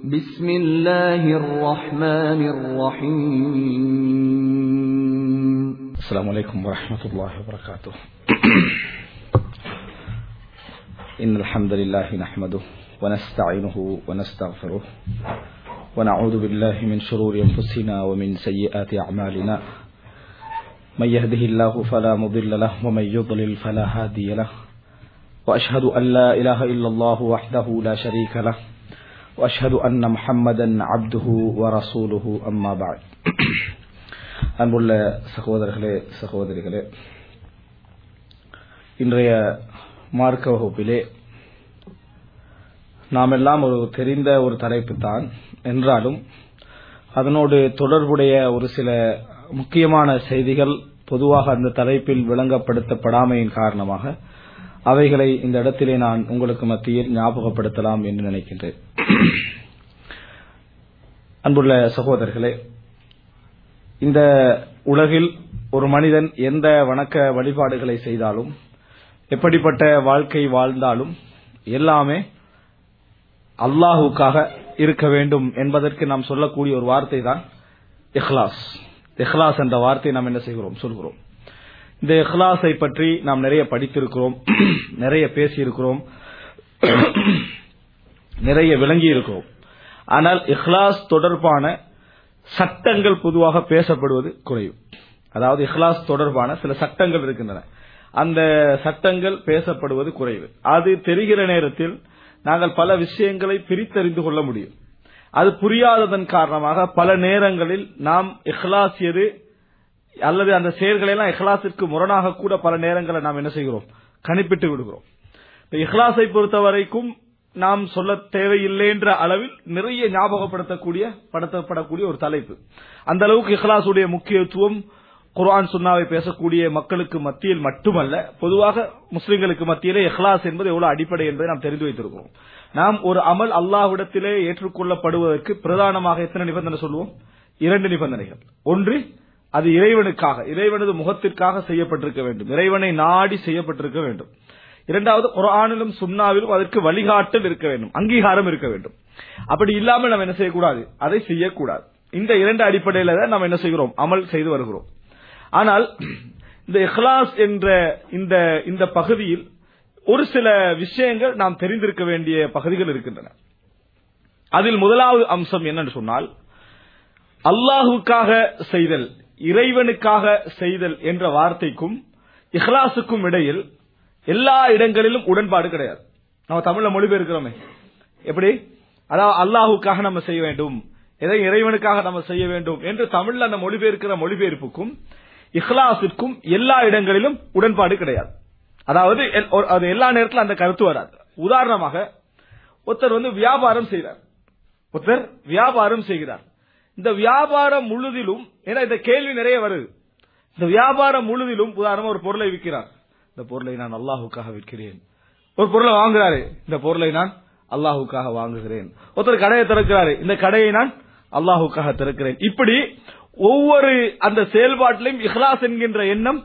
بسم الله الرحمن الرحيم السلام عليكم ورحمة الله وبركاته إن الحمد لله نحمده ونستعينه ونستغفره ونعوذ بالله من شرور أنفسنا ومن سيئات أعمالنا من يهده الله فلا مضل له ومن يضلل فلا هادي له وأشهد أن لا إله إلا الله وحده لا شريك له وأشهد أن محمدا عبده ورسوله أما بعد அன்புள்ள சகோதரர்களே சகோதரிகளே இன்றைய மார்க்க வகுப்பிலே நாம் எல்லாம் ஒரு தெரிந்த ஒரு தலைப்பு தான் என்றாலும் அதனோடு தொடர்புடைய ஒரு சில முக்கியமான செய்திகள் பொதுவாக அந்த தலைப்பில் விளங்கப்படுத்தப்படாமையின் காரணமாக அவைகளை இந்த இடத்திலே நான் உங்களுக்கு மத்தியில் ஞாபகப்படுத்தலாம் என்று நினைக்கின்றேன் அன்புள்ள சகோதரர்களே இந்த உலகில் ஒரு மனிதன் எந்த வணக்க வழிபாடுகளை செய்தாலும் எப்படிப்பட்ட வாழ்க்கை வாழ்ந்தாலும் எல்லாமே அல்லாஹுக்காக இருக்க வேண்டும் என்பதற்கு நாம் சொல்லக்கூடிய ஒரு வார்த்தை தான் இஹ்லாஸ் இஹ்லாஸ் என்ற வார்த்தை நாம் என்ன செய்கிறோம் சொல்கிறோம் இந்த இஹ்லாஸை பற்றி நாம் நிறைய படித்திருக்கிறோம் நிறைய பேசியிருக்கிறோம் நிறைய விளங்கி இருக்கிறோம் ஆனால் இஹ்லாஸ் தொடர்பான சட்டங்கள் பொதுவாக பேசப்படுவது குறைவு அதாவது இஹ்லாஸ் தொடர்பான சில சட்டங்கள் இருக்கின்றன அந்த சட்டங்கள் பேசப்படுவது குறைவு அது தெரிகிற நேரத்தில் நாங்கள் பல விஷயங்களை பிரித்தறிந்து கொள்ள முடியும் அது புரியாததன் காரணமாக பல நேரங்களில் நாம் இஹ்லாஸ் எது அல்லது அந்த செயல்களை எல்லாம் இஹ்லாஸிற்கு முரணாக கூட பல நேரங்களை நாம் என்ன செய்கிறோம் கணிப்பிட்டு விடுகிறோம் இஹ்லாஸை பொறுத்த வரைக்கும் நாம் சொல்ல தேவையில்லை என்ற அளவில் நிறைய ஞாபகப்படுத்தக்கூடிய படுத்தப்படக்கூடிய ஒரு தலைப்பு அந்த அளவுக்கு இஹ்லாசுடைய முக்கியத்துவம் குர்ஆன் சுன்னாவை பேசக்கூடிய மக்களுக்கு மத்தியில் மட்டுமல்ல பொதுவாக முஸ்லிம்களுக்கு மத்தியிலே இஹ்லாஸ் என்பது எவ்வளவு அடிப்படை என்பதை நாம் தெரிந்து வைத்திருக்கிறோம் நாம் ஒரு அமல் அல்லாஹ்விடத்திலே ஏற்றுக்கொள்ளப்படுவதற்கு பிரதானமாக எத்தனை நிபந்தனை சொல்லுவோம் இரண்டு நிபந்தனைகள் ஒன்று அது இறைவனுக்காக இறைவனது முகத்திற்காக செய்யப்பட்டிருக்க வேண்டும் இறைவனை நாடி செய்யப்பட்டிருக்க வேண்டும் இரண்டாவது குரானிலும் சுண்ணாவிலும் அதற்கு வழிகாட்டல் இருக்க வேண்டும் அங்கீகாரம் இருக்க வேண்டும் அப்படி இல்லாமல் நம்ம என்ன செய்யக்கூடாது அதை செய்யக்கூடாது இந்த இரண்டு அடிப்படையில தான் நாம் என்ன செய்கிறோம் அமல் செய்து வருகிறோம் ஆனால் இந்த இஹ்லாஸ் என்ற இந்த இந்த பகுதியில் ஒரு சில விஷயங்கள் நாம் தெரிந்திருக்க வேண்டிய பகுதிகள் இருக்கின்றன அதில் முதலாவது அம்சம் என்னன்னு சொன்னால் அல்லாஹுக்காக செய்தல் இறைவனுக்காக செய்தல் என்ற வார்த்தைக்கும் இஹ்லாஸுக்கும் இடையில் எல்லா இடங்களிலும் உடன்பாடு கிடையாது நம்ம தமிழ்ல மொழிபெயர்க்கிறோமே எப்படி அதாவது அல்லாஹுக்காக நம்ம செய்ய வேண்டும் எதை இறைவனுக்காக நம்ம செய்ய வேண்டும் என்று தமிழ்ல அந்த மொழிபெயர்க்கிற மொழிபெயர்ப்புக்கும் இஹ்லாஸிற்கும் எல்லா இடங்களிலும் உடன்பாடு கிடையாது அதாவது அது எல்லா நேரத்திலும் அந்த கருத்து வராது உதாரணமாக ஒருத்தர் வந்து வியாபாரம் செய்கிறார் ஒருத்தர் வியாபாரம் செய்கிறார் இந்த வியாபாரம் முழுதிலும் ஏன்னா இந்த கேள்வி நிறைய வருது இந்த வியாபாரம் முழுதிலும் உதாரணமா ஒரு பொருளை விற்கிறார் இந்த பொருளை நான் அல்லாஹுக்காக விற்கிறேன் ஒரு பொருளை வாங்குறாரு இந்த பொருளை நான் அல்லாஹுக்காக வாங்குகிறேன் ஒருத்தர் கடையை திறக்கிறாரு இந்த கடையை நான் அல்லாஹுக்காக திறக்கிறேன் இப்படி ஒவ்வொரு அந்த செயல்பாட்டிலையும் இஹ்லாஸ் என்கின்ற எண்ணம்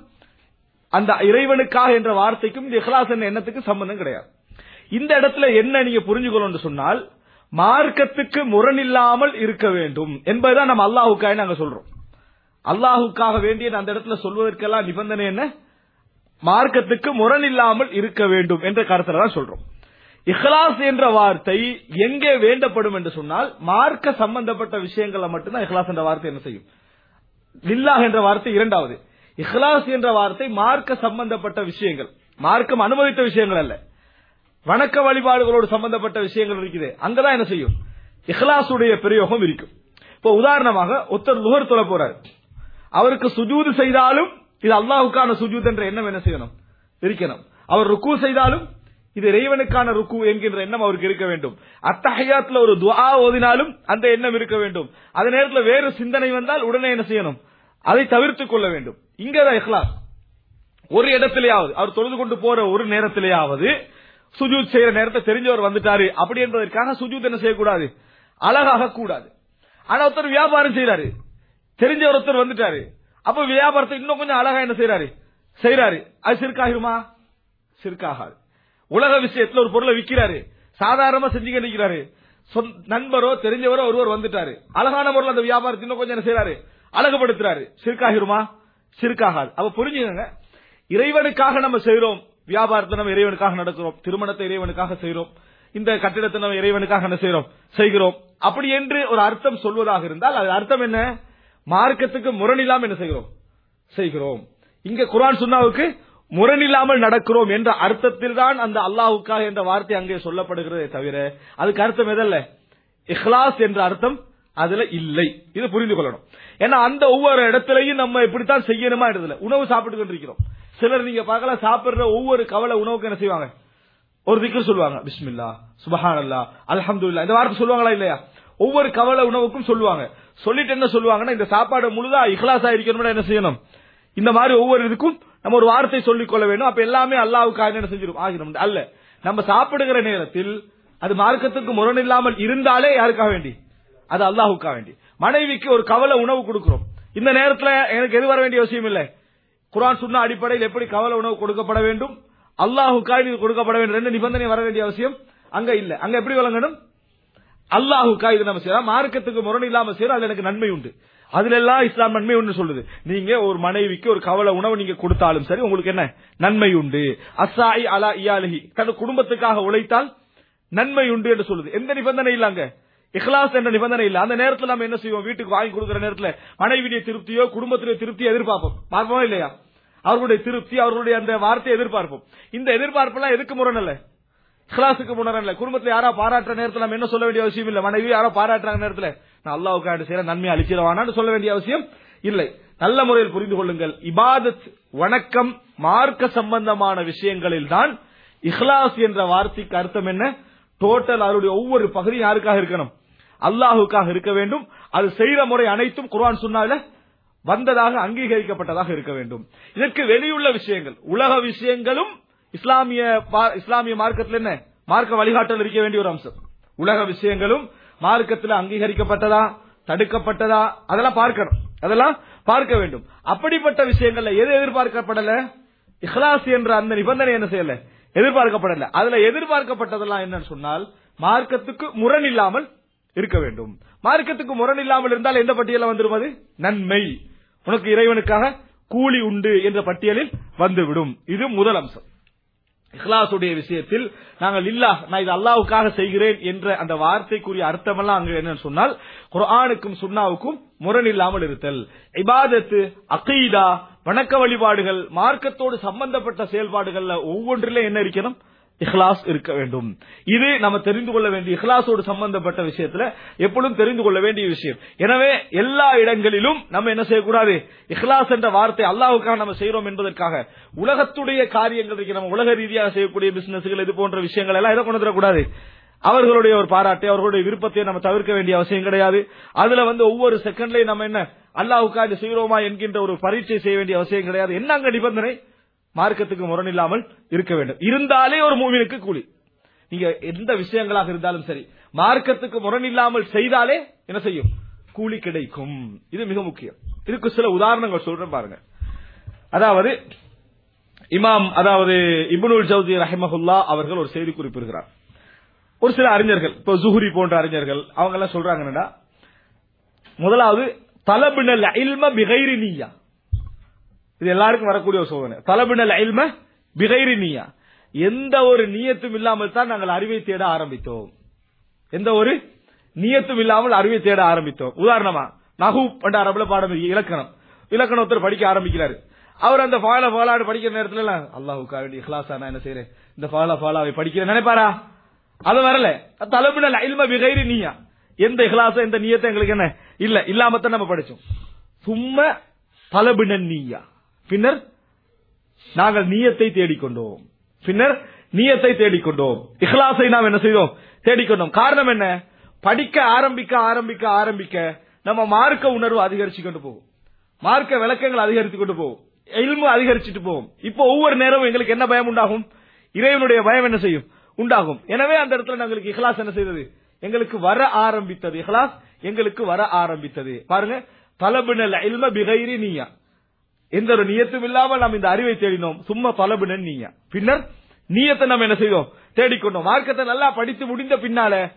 அந்த இறைவனுக்காக என்ற வார்த்தைக்கும் இந்த இஹ்லாஸ் என்ற எண்ணத்துக்கு சம்பந்தம் கிடையாது இந்த இடத்துல என்ன நீங்க புரிஞ்சுக்கணும் சொன்னால் மார்க்கத்துக்கு முரணில்லாமல் இருக்க வேண்டும் என்பதுதான் நம்ம அல்லாஹுக்காக நாங்க சொல்றோம் அல்லாஹுக்காக வேண்டிய அந்த இடத்துல சொல்வதற்கெல்லாம் நிபந்தனை என்ன மார்க்கத்துக்கு முரணில்லாமல் இருக்க வேண்டும் என்ற கருத்துல தான் சொல்றோம் இஹ்லாஸ் என்ற வார்த்தை எங்கே வேண்டப்படும் என்று சொன்னால் மார்க்க சம்பந்தப்பட்ட விஷயங்களை மட்டும்தான் இஹ்லாஸ் என்ற வார்த்தை என்ன செய்யும் லில்லாஹ் என்ற வார்த்தை இரண்டாவது இஹ்லாஸ் என்ற வார்த்தை மார்க்க சம்பந்தப்பட்ட விஷயங்கள் மார்க்கம் அனுமதித்த விஷயங்கள் அல்ல வணக்க வழிபாடுகளோடு சம்பந்தப்பட்ட விஷயங்கள் இருக்குது அங்கதான் என்ன செய்யும் இஹ்லாசுடைய பிரயோகம் இருக்கும் இப்போ உதாரணமாக ஒருத்தர் லுகர் தொலை போறாரு அவருக்கு சுஜூது செய்தாலும் இது அல்லாஹுக்கான சுஜூத் என்ற எண்ணம் என்ன செய்யணும் இருக்கணும் அவர் ருக்கு செய்தாலும் இது இறைவனுக்கான ருக்கு என்கின்ற எண்ணம் அவருக்கு இருக்க வேண்டும் அத்தஹையாத்துல ஒரு துவா ஓதினாலும் அந்த எண்ணம் இருக்க வேண்டும் அதே நேரத்தில் வேறு சிந்தனை வந்தால் உடனே என்ன செய்யணும் அதை தவிர்த்துக் கொள்ள வேண்டும் இங்கதான் இஹ்லாஸ் ஒரு இடத்திலேயாவது அவர் தொழுது கொண்டு போற ஒரு நேரத்திலேயாவது சுஜூத் செய்யற நேரத்தை தெரிஞ்சவர் வந்துட்டாரு அப்படி என்பதற்காக சுஜூத் என்ன செய்யக்கூடாது அழகாக கூடாது ஆனா ஒருத்தர் வியாபாரம் செய்யறாரு தெரிஞ்ச ஒருத்தர் வந்துட்டாரு அப்ப வியாபாரத்தை இன்னும் கொஞ்சம் அழகா என்ன செய்யறாரு செய்யறாரு அது சிறுக்காகிருமா சிறுக்காகாது உலக விஷயத்துல ஒரு பொருளை விக்கிறாரு சாதாரணமா செஞ்சுக்க நிக்கிறாரு சொந்த- நண்பரோ தெரிஞ்சவரோ ஒருவர் வந்துட்டாரு அழகான முறையில் அந்த வியாபாரத்தை இன்னும் கொஞ்சம் என்ன செய்யறாரு அழகுபடுத்துறாரு சிறுக்காகிருமா சிறுக்காகாது அப்ப புரிஞ்சுக்கங்க இறைவனுக்காக நம்ம செய்றோம் வியாபாரத்தை நம்ம இறைவனுக்காக நடக்கிறோம் திருமணத்தை இறைவனுக்காக செய்றோம் இந்த கட்டிடத்தை நம்ம இறைவனுக்காக என்ன செய்றோம் செய்கிறோம் அப்படி என்று ஒரு அர்த்தம் சொல்வதாக இருந்தால் அது அர்த்தம் என்ன மார்க்கத்துக்கு முரணில்லாம என்ன செய்கிறோம் செய்கிறோம் இங்க குர்ஆன் சுன்னாவுக்கு முரணில்லாமல் நடக்கிறோம் என்ற அர்த்தத்தில் தான் அந்த அல்லாஹுக்காக என்ற வார்த்தை அங்கே சொல்லப்படுகிறதே தவிர அதுக்கு அர்த்தம் எதல்ல இஹ்லாஸ் என்ற அர்த்தம் அதுல இல்லை இது புரிந்து கொள்ளணும் ஏன்னா அந்த ஒவ்வொரு இடத்துலயும் நம்ம இப்படித்தான் செய்யணுமா இடத்துல உணவு சாப்பிட்டு கொண்டிருக்கிறோம் சிலர் நீங்க பார்க்கலாம் சாப்பிடுற ஒவ்வொரு கவலை உணவுக்கு என்ன செய்வாங்க ஒரு திக்கு சொல்லுவாங்க பிஸ்மில்லா சுபஹானல்லா அல்ஹம்துலில்லாஹ் இந்த வார்த்தை சொல்லுவாங்களா இல்லையா ஒவ்வொரு கவலை உணவுக்கும் சொல்லுவாங்க சொல்லிட்டு என்ன சொல்லுவாங்கன்னா இந்த சாப்பாடு முழுதா இஹ்லாஸா இருக்கணும்னா என்ன செய்யணும் இந்த மாதிரி ஒவ்வொரு இதுக்கும் நம்ம ஒரு வார்த்தை சொல்லிக் கொள்ள வேண்டும் அப்ப எல்லாமே அல்லாவுக்காக என்ன செஞ்சிடும் ஆகிடும் அல்ல நம்ம சாப்பிடுகிற நேரத்தில் அது மார்க்கத்துக்கு முரணில்லாமல் இருந்தாலே யாருக்காக வேண்டி அது அல்லாஹுக்காக வேண்டி மனைவிக்கு ஒரு கவலை உணவு கொடுக்கிறோம் இந்த நேரத்துல எனக்கு எது வர வேண்டிய அவசியம் இல்லை குர்ஆன் சொன்ன அடிப்படையில் எப்படி கவலை உணவு கொடுக்கப்பட வேண்டும் அல்லாஹுக்காக இது கொடுக்கப்பட வேண்டும் ரெண்டு நிபந்தனை வர வேண்டிய அவசியம் அங்க இல்ல அங்க எப்படி வழங்கணும் அல்லாஹுக்காக இது நம்ம செய்யலாம் மார்க்கத்துக்கு முரண் இல்லாம செய்யறோம் அதுல எனக்கு நன்மை உண்டு அதுல எல்லாம் இஸ்லாம் நன்மை உண்டு சொல்லுது நீங்க ஒரு மனைவிக்கு ஒரு கவலை உணவு நீங்க கொடுத்தாலும் சரி உங்களுக்கு என்ன நன்மை உண்டு அசாய் அலா இயாலிஹி தன் குடும்பத்துக்காக உழைத்தால் நன்மை உண்டு என்று சொல்லுது எந்த நிபந்தனை இல்ல அங்க இஹ்லாஸ் என்ற நிபந்தனை இல்ல அந்த நேரத்துல நம்ம என்ன செய்வோம் வீட்டுக்கு வாங்கி கொடுக்கிற நேரத்துல மனைவியுடைய திருப்தியோ குடும்பத்துடைய திருப்தியோ எதிர்பார்ப்போம் பார்ப்போமா இல்லையா அவர்களுடைய திருப்தி அவர்களுடைய அந்த வார்த்தையை எதிர்பார்ப்போம் இந்த எதிர்பார்ப்பெல்லாம் எதுக்கு முரணல்ல இஹ்லாஸுக்கு முரணல்ல குடும்பத்துல யாரா பாராட்டுற நேரத்துல நம்ம என்ன சொல்ல வேண்டிய அவசியம் இல்ல மனைவி யாரோ பாராட்டுறாங்க நேரத்துல நான் அல்லாவுக்காண்டு செய்யற நன்மை அளிச்சிடவானான்னு சொல்ல வேண்டிய அவசியம் இல்லை நல்ல முறையில் புரிந்து கொள்ளுங்கள் இபாதத் வணக்கம் மார்க்க சம்பந்தமான விஷயங்களில் தான் இஹ்லாஸ் என்ற வார்த்தைக்கு அர்த்தம் என்ன டோட்டல் அவருடைய ஒவ்வொரு பகுதியும் யாருக்காக இருக்கணும் அல்லாஹுக்காக இருக்க வேண்டும் அது செய்யற முறை அனைத்தும் குர்ஆன் சொன்னால வந்ததாக அங்கீகரிக்கப்பட்டதாக இருக்க வேண்டும் இதற்கு வெளியுள்ள விஷயங்கள் உலக விஷயங்களும் இஸ்லாமிய பா- இஸ்லாமிய மார்க்கத்தில் என்ன மார்க்க வழிகாட்டல் இருக்க வேண்டிய ஒரு அம்சம் உலக விஷயங்களும் மார்க்கத்தில் அங்கீகரிக்கப்பட்டதா தடுக்கப்பட்டதா அதெல்லாம் பார்க்கணும் அதெல்லாம் பார்க்க வேண்டும் அப்படிப்பட்ட விஷயங்கள்ல எது எதிர்பார்க்கப்படல இஹ்லாஸ் என்ற அந்த நிபந்தனை என்ன செய்யல எதிர்பார்க்கப்படல அதுல எதிர்பார்க்கப்பட்டதெல்லாம் என்னன்னு சொன்னால் மார்க்கத்துக்கு முரண் இல்லாமல் இருக்க வேண்டும் மார்க்கத்துக்கு முரண் இல்லாமல் இருந்தால் எந்த பட்டியலில் வந்துடும் அது நன்மை உனக்கு இறைவனுக்காக கூலி உண்டு என்ற பட்டியலில் வந்துவிடும் இது முதல் அம்சம் இஹ்லாசுடைய விஷயத்தில் நாங்கள் இல்லா நான் இது அல்லாஹ்வுக்காக செய்கிறேன் என்ற அந்த வார்த்தைக்குரிய அர்த்தமெல்லாம் அங்க என்னன்னு சொன்னால் குர்ஆனுக்கும் சுன்னாவுக்கும் முரண் இல்லாமல் இருத்தல் இபாதத்து அகீதா வணக்க வழிபாடுகள் மார்க்கத்தோடு சம்பந்தப்பட்ட செயல்பாடுகள்ல ஒவ்வொன்றிலும் என்ன இருக்கணும் இஹ்லாஸ் இருக்க வேண்டும் இது நம்ம தெரிந்து கொள்ள வேண்டிய இஹ்லாஸோடு சம்பந்தப்பட்ட விஷயத்துல எப்பொழுதும் தெரிந்து கொள்ள வேண்டிய விஷயம் எனவே எல்லா இடங்களிலும் நம்ம என்ன செய்யக்கூடாது இஹ்லாஸ் என்ற வார்த்தை அல்லாஹ்வுக்காக நம்ம செய்யறோம் என்பதற்காக உலகத்துடைய காரியங்கள் இருக்கு நம்ம உலக ரீதியாக செய்யக்கூடிய பிசினஸ்கள் இது போன்ற விஷயங்கள் எல்லாம் எதை கொண்டு வரக்கூடாது அவர்களுடைய ஒரு பாராட்டை அவர்களுடைய விருப்பத்தை நம்ம தவிர்க்க வேண்டிய அவசியம் கிடையாது அதுல வந்து ஒவ்வொரு செகண்ட்லயும் நம்ம என்ன அல்லாஹ்வுக்காக இதை செய்கிறோமா என்கின்ற ஒரு பரீட்சை செய்ய வேண்டிய அவசியம் கிடையாது என்ன அங்க நிபந்தனை மார்க்கத்துக்கு முரண் இல்லாமல் இருக்க வேண்டும் இருந்தாலே ஒரு மூவினுக்கு கூலி நீங்க எந்த விஷயங்களாக இருந்தாலும் சரி மார்க்கத்துக்கு முரண் இல்லாமல் செய்தாலே என்ன செய்யும் கூலி கிடைக்கும் இது மிக முக்கியம் இதுக்கு சில உதாரணங்கள் சொல்றேன் பாருங்க அதாவது இமாம் அதாவது இப்னுல் ஜவுதி ரஹிமஹுல்லா அவர்கள் ஒரு செய்தி குறிப்பிடுகிறார் ஒரு சில அறிஞர்கள் இப்போ ஜுஹுரி போன்ற அறிஞர்கள் அவங்க எல்லாம் சொல்றாங்க என்னடா முதலாவது தலபினல் இல்ம பிகைரி நீயா இது எல்லாருக்கும் வரக்கூடிய ஒரு சோதனை தலபினல் இல்ம பிகைரி நீயா எந்த ஒரு நியத்தும் இல்லாமல் தான் நாங்கள் அறிவை தேட ஆரம்பித்தோம் எந்த ஒரு நியத்தும் இல்லாமல் அறிவை தேட ஆரம்பித்தோம் உதாரணமா நகு என்ற அரபுல பாடம் இருக்கு, இலக்கணம் இலக்கணம் ஒருத்தர் படிக்க ஆரம்பிக்கிறாரு அவர் அந்த ஃபால ஃபாலாடு படிக்கிற நேரத்துல எல்லாம் அல்லாஹுக்கா வேண்டி இஹ்லாஸா நான் என்ன செய்யறேன் இந்த ஃபாலா ஃபாலாவை படிக்கிறேன் நினைப்பாரா அது வரல தலபினல் இல்ம பிகைரி நீயா எந்த இஹ்லாச எந்த நியத்தை எங்களுக்கு என்ன இல்ல இல்லாமத்தான் நம்ம படிச்சோம் சும்மா தலபினன் நீயா பின்னர் நாங்கள் நியத்தை தேடிக்கொண்டோம் பின்னர் நியத்தை தேடிக்கொண்டோம் இஹ்லாஸை நாம் என்ன செய்தோம் தேடிக்கொண்டோம் காரணம் என்ன படிக்க ஆரம்பிக்க ஆரம்பிக்க ஆரம்பிக்க நம்ம மார்க்க உணர்வு அதிகரிச்சு கொண்டு போகும் மார்க்க விளக்கங்கள் அதிகரித்து கொண்டு போகும் இல்மு அதிகரிச்சுட்டு போகும் இப்போ ஒவ்வொரு நேரமும் எங்களுக்கு என்ன பயம் உண்டாகும் இறைவனுடைய பயம் என்ன செய்யும் உண்டாகும் எனவே அந்த இடத்துல எங்களுக்கு இஹ்லாஸ் என்ன செய்தது எங்களுக்கு வர ஆரம்பித்தது இஹ்லாஸ் எங்களுக்கு வர ஆரம்பித்தது பாருங்க தலபினல் இல்ம பிகைரி நீயா எந்த ஒரு நியத்தும் இல்லாமல் நாம் இந்த அறிவை தேடினோம் சும்மா தலபினன் நீயா பின்னர் நியத்தை நம்ம என்ன செய்தோம் தேடிக்கொண்டோம் மார்க்கத்தை நல்லா படித்து முடிந்த பின்னால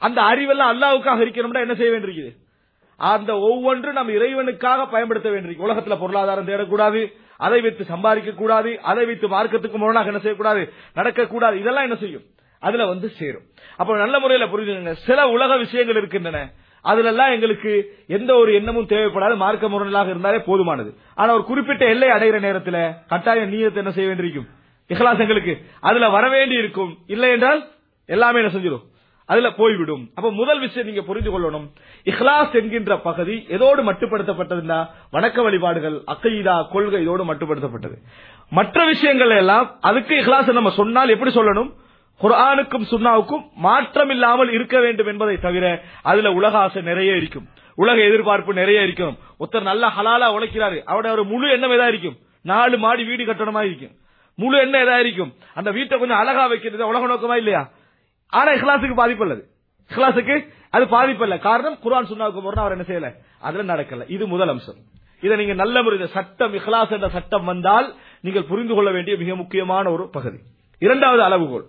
அந்த அறிவெல்லாம் அல்லாவுக்காக இருக்கணும்னா என்ன செய்ய வேண்டியிருக்குது அந்த ஒவ்வொன்றும் நம்ம இறைவனுக்காக பயன்படுத்த வேண்டியிருக்கு உலகத்துல பொருளாதாரம் தேடக்கூடாது அதை வைத்து சம்பாதிக்க கூடாது அதை வைத்து மார்க்கத்துக்கு முரணாக என்ன செய்யக்கூடாது நடக்கக்கூடாது இதெல்லாம் என்ன செய்யும் அதுல வந்து சேரும் அப்ப நல்ல முறையில புரிஞ்சுங்க சில உலக விஷயங்கள் இருக்கின்றன அதுல எல்லாம் எங்களுக்கு எந்த ஒரு எண்ணமும் தேவைப்படாது மார்க்க முரணலாக இருந்தாலே போதுமானது ஆனா ஒரு குறிப்பிட்ட எல்லை அடைகிற நேரத்துல கட்டாயம் நீயத்தை என்ன செய்ய வேண்டியிருக்கும் இஹ்லாஸ் எங்களுக்கு அதுல வர வேண்டி இருக்கும் இல்லை என்றால் எல்லாமே என்ன செஞ்சிடும் அதுல போய்விடும் அப்ப முதல் விஷயம் நீங்க புரிந்து கொள்ளணும் இஹ்லாஸ் என்கின்ற பகுதி எதோடு மட்டுப்படுத்தப்பட்டதுன்னா வணக்க வழிபாடுகள் அக்கைதா கொள்கை இதோடு மட்டுப்படுத்தப்பட்டது மற்ற விஷயங்கள் எல்லாம் அதுக்கு இஹ்லாஸ் நம்ம சொன்னால் எப்படி சொல்லணும் குர்ஆனுக்கும் சுன்னாவுக்கும் மாற்றம் இல்லாமல் இருக்க வேண்டும் என்பதை தவிர அதுல உலக ஆசை நிறைய இருக்கும் உலக எதிர்பார்ப்பு நிறைய இருக்கும் ஒருத்தர் நல்ல ஹலாலா உழைக்கிறாரு அவருடைய ஒரு முழு எண்ணம் எதா இருக்கும் நாலு மாடி வீடு கட்டணமா இருக்கும் முழு எண்ணம் எதா இருக்கும் அந்த வீட்டை கொஞ்சம் அழகா வைக்கிறது உலக நோக்கமா இல்லையா ஆனா இஹ்லாஸுக்கு பாதிப்பு அல்லது இஹ்லாஸுக்கு அது பாதிப்பு இல்ல காரணம் குர்ஆன் சுன்னாவுக்கு முரணா அவர் என்ன செய்யல அதுல நடக்கல இது முதல் அம்சம் இதை நீங்க நல்ல முறையில் சட்டம் இஹ்லாஸ் என்ற சட்டம் வந்தால் நீங்கள் புரிந்து கொள்ள வேண்டிய மிக முக்கியமான ஒரு பகுதி இரண்டாவது அளவுகோல்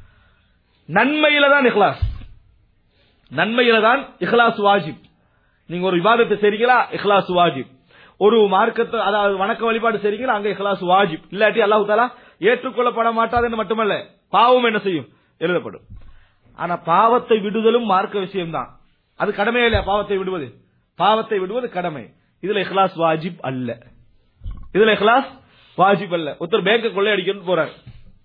நன்மையில தான் இஹ்லாஸ் நன்மையில தான் இஹ்லாஸ் வாஜிப் நீங்க ஒரு விவாதத்தை செய்றீங்களா இஹ்லாஸ் வாஜிப் ஒரு மார்க்கத்தை அதாவது வணக்க வழிபாடு செய்றீங்களா அங்க இஹ்லாஸ் வாஜிப் இல்லாட்டி அல்லாஹு தாலா ஏற்றுக்கொள்ளப்பட மாட்டாதுன்னு மட்டுமல்ல பாவம் என்ன செய்யும் எழுதப்படும் ஆனா பாவத்தை விடுதலும் மார்க்க விஷயம்தான் அது கடமையா இல்லையா பாவத்தை விடுவது பாவத்தை விடுவது கடமை இதுல இஹ்லாஸ் வாஜிப் அல்ல இதுல இஹ்லாஸ் வாஜிப் அல்ல ஒருத்தர் பேங்க கொள்ளையடிக்கணும்னு போறாரு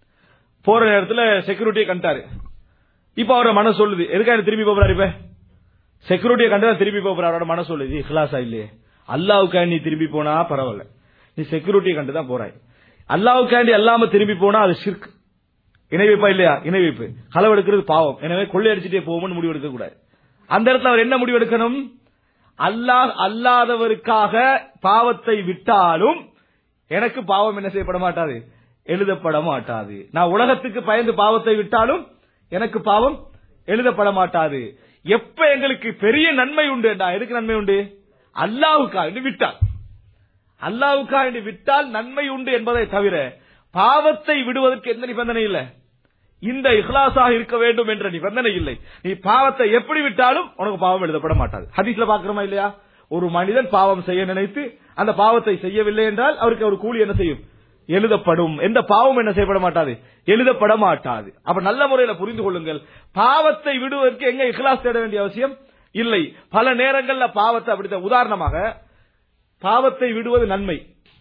போற நேரத்துல செக்யூரிட்டியை கண்டாரு இப்ப அவரோட மனசு சொல்லுது எதுக்காக திரும்பி போறாரு இப்ப செக்யூரிட்டியை கண்டா திரும்பி போறாரு அவரோட மனசு சொல்லுது இஹ்லாஸா இல்லையே அல்லாவுக்காண்டி நீ திரும்பி போனா பரவாயில்ல நீ செக்யூரிட்டியை கண்டு தான் போறாய் அல்லாவுக்காண்டி அல்லாம திரும்பி போனா அது ஷிர்க் இணை வைப்பா இல்லையா இணை வைப்பு களவு எடுக்கிறது பாவம் எனவே கொள்ளையடிச்சிட்டே போவோம்னு முடிவு எடுக்க கூடாது அந்த இடத்துல அவர் என்ன முடிவு எடுக்கணும் அல்லாஹ் அல்லாதவருக்காக பாவத்தை விட்டாலும் எனக்கு பாவம் என்ன செய்யப்பட மாட்டாது எழுதப்பட மாட்டாது நான் உலகத்துக்கு பயந்து பாவத்தை விட்டாலும் எனக்கு பாவம் எழுதப்பட மாட்டாது எப்ப எங்களுக்கு பெரிய நன்மை உண்டு என்றா எதுக்கு நன்மை உண்டு அல்லாவுக்காக விட்டால் அல்லாவுக்காக விட்டால் நன்மை உண்டு என்பதை தவிர பாவத்தை விடுவதற்கு எந்த நிபந்தனை இல்லை இந்த இஹ்லாஸாக இருக்க வேண்டும் என்ற நிபந்தனை இல்லை நீ பாவத்தை எப்படி விட்டாலும் உனக்கு பாவம் எழுதப்பட மாட்டாது ஹதீஸ்ல பாக்குறோமா இல்லையா ஒரு மனிதன் பாவம் செய்ய நினைத்து அந்த பாவத்தை செய்யவில்லை என்றால் அவருக்கு ஒரு கூலி என்ன செய்யும் எழுதப்படும் எந்த பாவம் என்ன செய்யப்பட மாட்டாது எழுதப்பட மாட்டாது அப்ப நல்ல முறையில புரிந்து கொள்ளுங்கள் பாவத்தை விடுவதற்கு எங்க இஹ்லாஸ் தேட வேண்டிய அவசியம் இல்லை பல நேரங்கள்ல பாவத்தை அப்படித்தான் உதாரணமாக பாவத்தை விடுவது நன்மை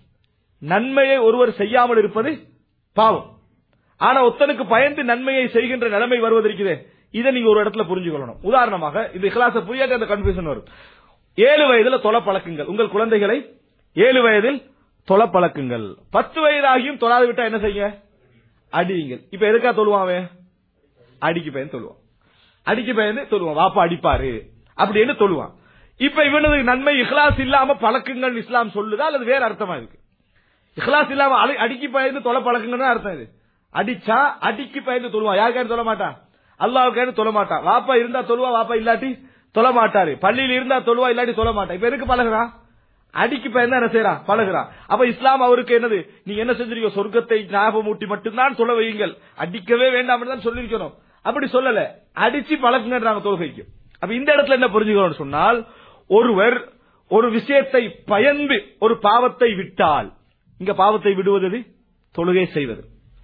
நன்மையை ஒருவர் செய்யாமல் இருப்பது பாவம் ஆனா ஒத்தனுக்கு பயந்து நன்மையை செய்கின்ற நிலைமை வருவதற்குதே இதை நீங்க ஒரு இடத்துல புரிஞ்சுக்கொள்ளணும் உதாரணமாக இந்த இஹ்லாச புரியாத அந்த கன்ஃபியூஷன் வரும் ஏழு வயதுல தொலை பழக்குங்கள் உங்கள் குழந்தைகளை ஏழு வயதில் தொலை பழக்குங்கள் பத்து வயதாகியும் தொழாது விட்டா என்ன செய்ய அடியுங்கள் இப்ப எதுக்கா தொழுவான் அவன் அடிக்கு பயந்து தொழுவான் அடிக்கு பயந்து தொழுவான் வாப்பா அடிப்பாரு அப்படின்னு தொழுவான் இப்ப இவனது நன்மை இஹ்லாஸ் இல்லாம பழக்குங்கள் இஸ்லாம் சொல்லுதா அல்லது வேற அர்த்தமா இருக்கு இஹ்லாஸ் இல்லாம அடி- அடிக்கு பயந்து தொலை பழக்குங்கன்னு அர்த்தம் இது அடிச்சா அடிக்கு பயந்து தொழுவான் யாருக்காரு தொழ மாட்டான் அல்லாவுக்காரு தொழ மாட்டான் வாப்பா இருந்தா தொழுவா வாப்பா இல்லாட்டி தொழ மாட்டாரு பள்ளியில இருந்தா தொழுவா இல்லாட்டி தொழ மாட்டான் இப்ப எதுக்கு பழகுறான் அடிக்கு பயந்து என்ன செய்யறான் பழகுறான் அப்ப இஸ்லாம் அவருக்கு என்னது நீங்க என்ன செஞ்சிருக்கீங்க சொர்க்கத்தை ஞாபகம் ஊட்டி மட்டும்தான் சொல்ல வையுங்கள் அடிக்கவே வேண்டாம் தான் சொல்லிருக்கணும் அப்படி சொல்லல அடிச்சு பழக்குங்கன்றாங்க தொழுகைக்கு அப்ப இந்த இடத்துல என்ன புரிஞ்சுக்கணும்னு சொன்னால் ஒருவர் ஒரு விஷயத்தை பயந்து ஒரு பாவத்தை விட்டால் இங்க பாவத்தை விடுவது எது? தொழுகை செய்வது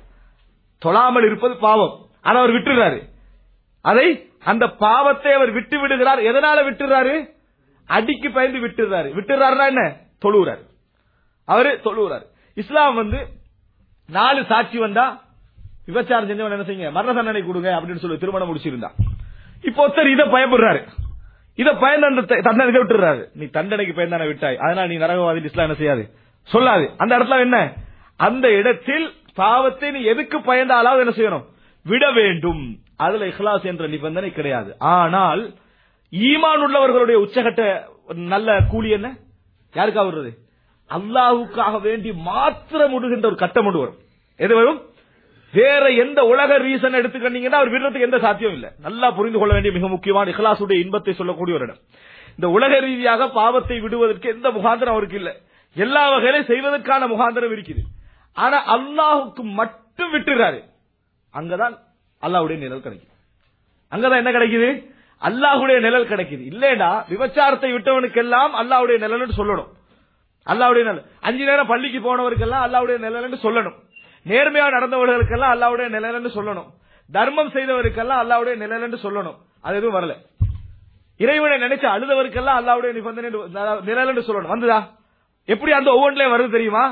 தொழாமல் இருப்பது பாவம் ஆனா அவர் விட்டுறாரு அதை அந்த பாவத்தை அவர் விட்டு விடுகிறார் எதனால விட்டுறாரு அடிக்கு பயந்து விட்டுறாரு விட்டுறாருன்னா என்ன தொழுகிறார் அவரு தொழுகிறார் இஸ்லாம் வந்து நாலு சாட்சி வந்தா விபச்சாரம் செஞ்சவன் என்ன செய்யுங்க மரண தண்டனை கொடுங்க அப்படின்னு சொல்லி திருமணம் முடிச்சிருந்தா இப்போ ஒருத்தர் இதை பயப்படுறாரு இதை பயந்து அந்த த- தண்டனைக்கு விட்டுறாரு நீ தண்டனைக்கு பயந்தான விட்டாய் அதனால நீ நரகவாதி இஸ்லாம் என்ன செய்யாது சொல்லாது அந்த இடத்துல என்ன அந்த இடத்தில் பாவத்தை நீ எதுக்கு பயந்தாலாவது என்ன செய்யணும் விட வேண்டும் அதுல இஹ்லாஸ் என்ற நிபந்தனை கிடையாது ஆனால் ஈமான் உள்ளவர்களுடைய உச்சகட்ட நல்ல கூலி என்ன யாருக்காக வருது அல்லாஹ்வுக்காக வேண்டி மாத்திரம் விடுகின்ற ஒரு கட்டம் ஒன்று வரும் எது வரும் வேற எந்த உலக ரீசன் எடுத்துக்கிட்டீங்கன்னா அவர் விடுறதுக்கு எந்த சாத்தியம் இல்ல நல்லா புரிந்து கொள்ள வேண்டிய மிக முக்கியமான இஹ்லாசுடைய இன்பத்தை சொல்லக்கூடிய ஒரு இடம் இந்த உலக ரீதியாக பாவத்தை விடுவதற்கு எந்த முகாந்திரம் அவருக்கு இல்ல எல்லா வகையிலும் செய்வதற்கான முகாந்திரம் இருக்குது ஆனா அல்லாஹுக்கு மட்டும் விட்டுறாரு அங்கதான் அல்லாஹ்வுடைய நிழல் கிடைக்கும் அங்கதான் என்ன கிடைக்குது அல்லாஹ்வுடைய நிழல் கிடைக்குது இல்லேடா விபச்சாரத்தை விட்டவனுக்கெல்லாம் அல்லாஹ்வுடைய நிழல்னு சொல்லணும் அல்லாஹ்வுடைய நிழல் அஞ்சு நேரம் பள்ளிக்கு போனவருக்கெல்லாம் அல்லாஹ்வுடைய நிழல்னு சொல்லணும் நேர்மையா நடந்தவர்களுக்கெல்லாம் அல்லாஹ்வுடைய நிழல்னு சொல்லணும் தர்மம் செய்தவருக்கெல்லாம் அல்லாஹ்வுடைய நிழல்னு சொல்லணும் அது எதுவும் வரல இறைவனை நினைச்சு அழுதவருக்கெல்லாம் அல்லாஹ்வுடைய நிபந்தனை நிழல்னு சொல்லணும் வந்துதா எப்படி அந்த ஒவ்வொன்றிலையும் வருது தெரியுமா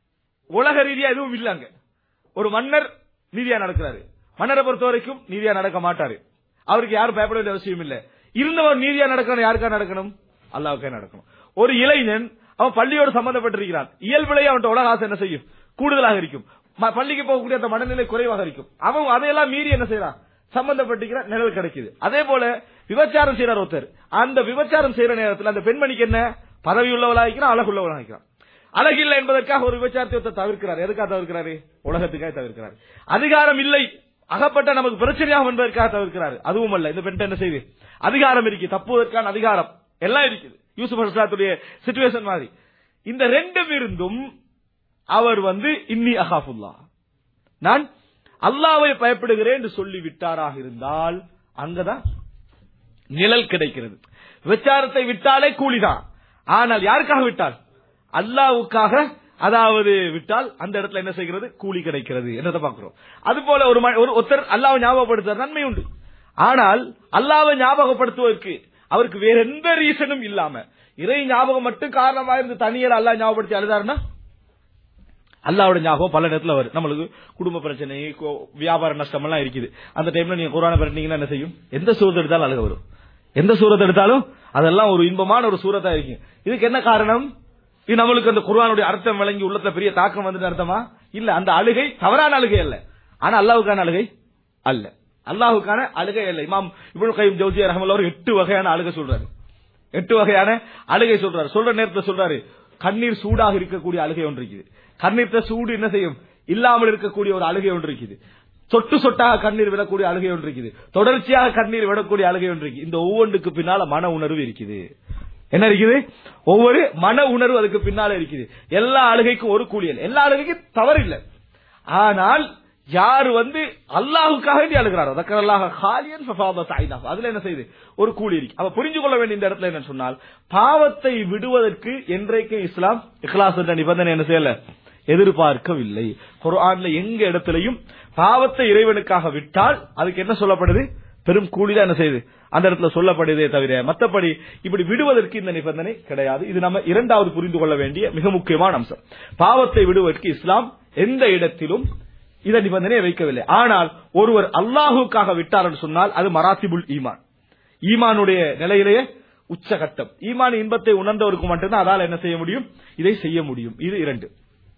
உலக ரீதியா எதுவும் இல்ல அங்க ஒரு மன்னர் நீதியா நடக்கிறாரு மன்னரை பொறுத்த வரைக்கும் நீதியா நடக்க மாட்டாரு அவருக்கு யாரும் பயப்பட வேண்டிய அவசியம் இல்ல இருந்தவர் நீதியா நடக்கணும் யாருக்கா நடக்கணும் அல்லாவுக்கே நடக்கணும் ஒரு இளைஞன் அவன் பள்ளியோடு சம்பந்தப்பட்டிருக்கிறான் இயல்பிலேயே அவன் உலக ஆசை என்ன செய்யும் கூடுதலாக இருக்கும் ம- பள்ளிக்கு போகக்கூடிய அந்த மனநிலை குறைவாக இருக்கும் அவன் அதையெல்லாம் மீறி என்ன செய்யறான் சம்பந்தப்பட்டிருக்கிற நிழல் கிடைக்குது அதே போல விபச்சாரம் செய்யறார் ஒருத்தர் அந்த விபச்சாரம் செய்யற நேரத்தில் அந்த பெண்மணிக்கு என்ன பதவி உள்ளவளாகிறான் அழகுள்ளவளாகிறான் அழகில்லை என்பதற்காக ஒரு விபச்சாரத்தை ஒருத்தர் தவிர்க்கிறார் எதுக்காக தவிர்க்கிறாரு உலகத்துக்காக தவிர்க்கிறார் அதிகாரம் இல்லை அகப்பட்ட நமக்கு பிரச்சனையாகும் என்பதற்காக தவிர்க்கிறார் அதுவும் அல்ல இந்த பெண் என்ன செய்து அதிகாரம் இருக்கு தப்புவதற்கான அதிகாரம் எல்லாம் இருக்குது யூசுப் அலிஸ்லாத்துடைய சிச்சுவேஷன் மாதிரி இந்த ரெண்டும் இருந்தும் அவர் வந்து இன்னி அகாஃபுல்லா நான் அல்லாவை பயப்படுகிறேன் என்று சொல்லி விட்டாராக இருந்தால் அங்கதான் நிழல் கிடைக்கிறது விபச்சாரத்தை விட்டாலே கூலிதான் ஆனால் யாருக்காக விட்டால் அல்லாவுக்காக அதாவது விட்டால் அந்த இடத்துல என்ன செய்கிறது கூலி கிடைக்கிறது என்னதை பார்க்கிறோம் அது போல ஒரு ம- ஒரு ஒருத்தர் அல்லாவை ஞாபகப்படுத்துற நன்மை உண்டு ஆனால் அல்லாவை ஞாபகப்படுத்துவதற்கு அவருக்கு வேற எந்த ரீசனும் இல்லாம இறை ஞாபகம் மட்டும் காரணமா இருந்து தனியர் அல்லாஹ் ஞாபகப்படுத்தி அழுதாருன்னா அல்லாவோட ஞாபகம் பல நேரத்துல வரும் நம்மளுக்கு குடும்ப பிரச்சனை கோ- வியாபார நஷ்டம் எல்லாம் இருக்குது அந்த டைம்ல நீங்க குரான பரட்டினீங்கன்னா என்ன செய்யும் எந்த சூரத்தை எடுத்தாலும் அழுக வரும் எந்த சூரத்தை எடுத்தாலும் அதெல்லாம் ஒரு இன்பமான ஒரு சூரத்தா இருக்கும் இதுக்கு என்ன காரணம் இது நம்மளுக்கு அந்த குர்ஆனுடைய அர்த்தம் விளங்கி உள்ளத்துல பெரிய தாக்கம் வந்து அர்த்தமா இல்ல அந்த அழுகை தவறான அழுகை அல்ல ஆனா அல்லாஹ்வுக்கான அழுகை அல்ல அல்லாஹ்வுக்கான அழுகை அல்ல இமாம் இப்னு கைம் ஜௌசியா ரஹ்மத்துல்லாஹி அவர் எட்டு வகையான அழுகை சொல்றாரு எட்டு வகையான அழுகை சொல்றாரு சொல்ற நேரத்துல சொல்றாரு கண்ணீர் சூடாக இருக்கக்கூடிய அழுகை ஒன்று இருக்குது கண்ணீர்த்த சூடு என்ன செய்யும் இல்லாமல் இருக்கக்கூடிய ஒரு அழுகை ஒன்று இருக்குது சொட்டு சொட்டாக கண்ணீர் விடக்கூடிய அழுகை ஒன்று இருக்குது தொடர்ச்சியாக கண்ணீர் விடக்கூடிய அழுகை ஒன்று இருக்குது இந்த ஒவ்வொன்றுக்கு பின்னால மன உணர்வு இருக்குது என்ன இருக்குது ஒவ்வொரு மன உணர்வு அதுக்கு பின்னால இருக்குது எல்லா அழுகைக்கும் ஒரு கூலியல் எல்லா அழுகைக்கும் தவறு இல்லை ஆனால் யார் வந்து அல்லாஹுக்காக வேண்டி அழுகிறாரோ தக்கர் அல்லாஹ் ஹாலியன் ஃபஃபாத சாயினா அதுல என்ன செய்யுது ஒரு கூலி இருக்கு அப்ப புரிஞ்சு கொள்ள வேண்டிய இந்த இடத்துல என்ன சொன்னால் பாவத்தை விடுவதற்கு என்றைக்கும் இஸ்லாம் இஹ்லாஸ் என்ற நிபந்தனை என்ன செய்யல எதிர்பார்க்கவில்லை குர்ஆன்ல எங்க இடத்திலையும் பாவத்தை இறைவனுக்காக விட்டால் அதுக்கு என்ன சொல்லப்படுது பெரும் கூலிதான் என்ன செய்யுது அந்த இடத்துல சொல்லப்படுதே தவிர மத்தபடி இப்படி விடுவதற்கு இந்த நிபந்தனை கிடையாது இது நம்ம இரண்டாவது புரிந்து கொள்ள வேண்டிய மிக முக்கியமான அம்சம் பாவத்தை விடுவதற்கு இஸ்லாம் எந்த இடத்திலும் இந்த நிபந்தனையை வைக்கவில்லை ஆனால் ஒருவர் அல்லாஹுக்காக விட்டார் என்று சொன்னால் அது மராத்திபுல் ஈமான் ஈமானுடைய நிலையிலேயே உச்சகட்டம் ஈமான் இன்பத்தை உணர்ந்தவருக்கு மட்டும்தான் அதால் என்ன செய்ய முடியும் இதை செய்ய முடியும் இது இரண்டு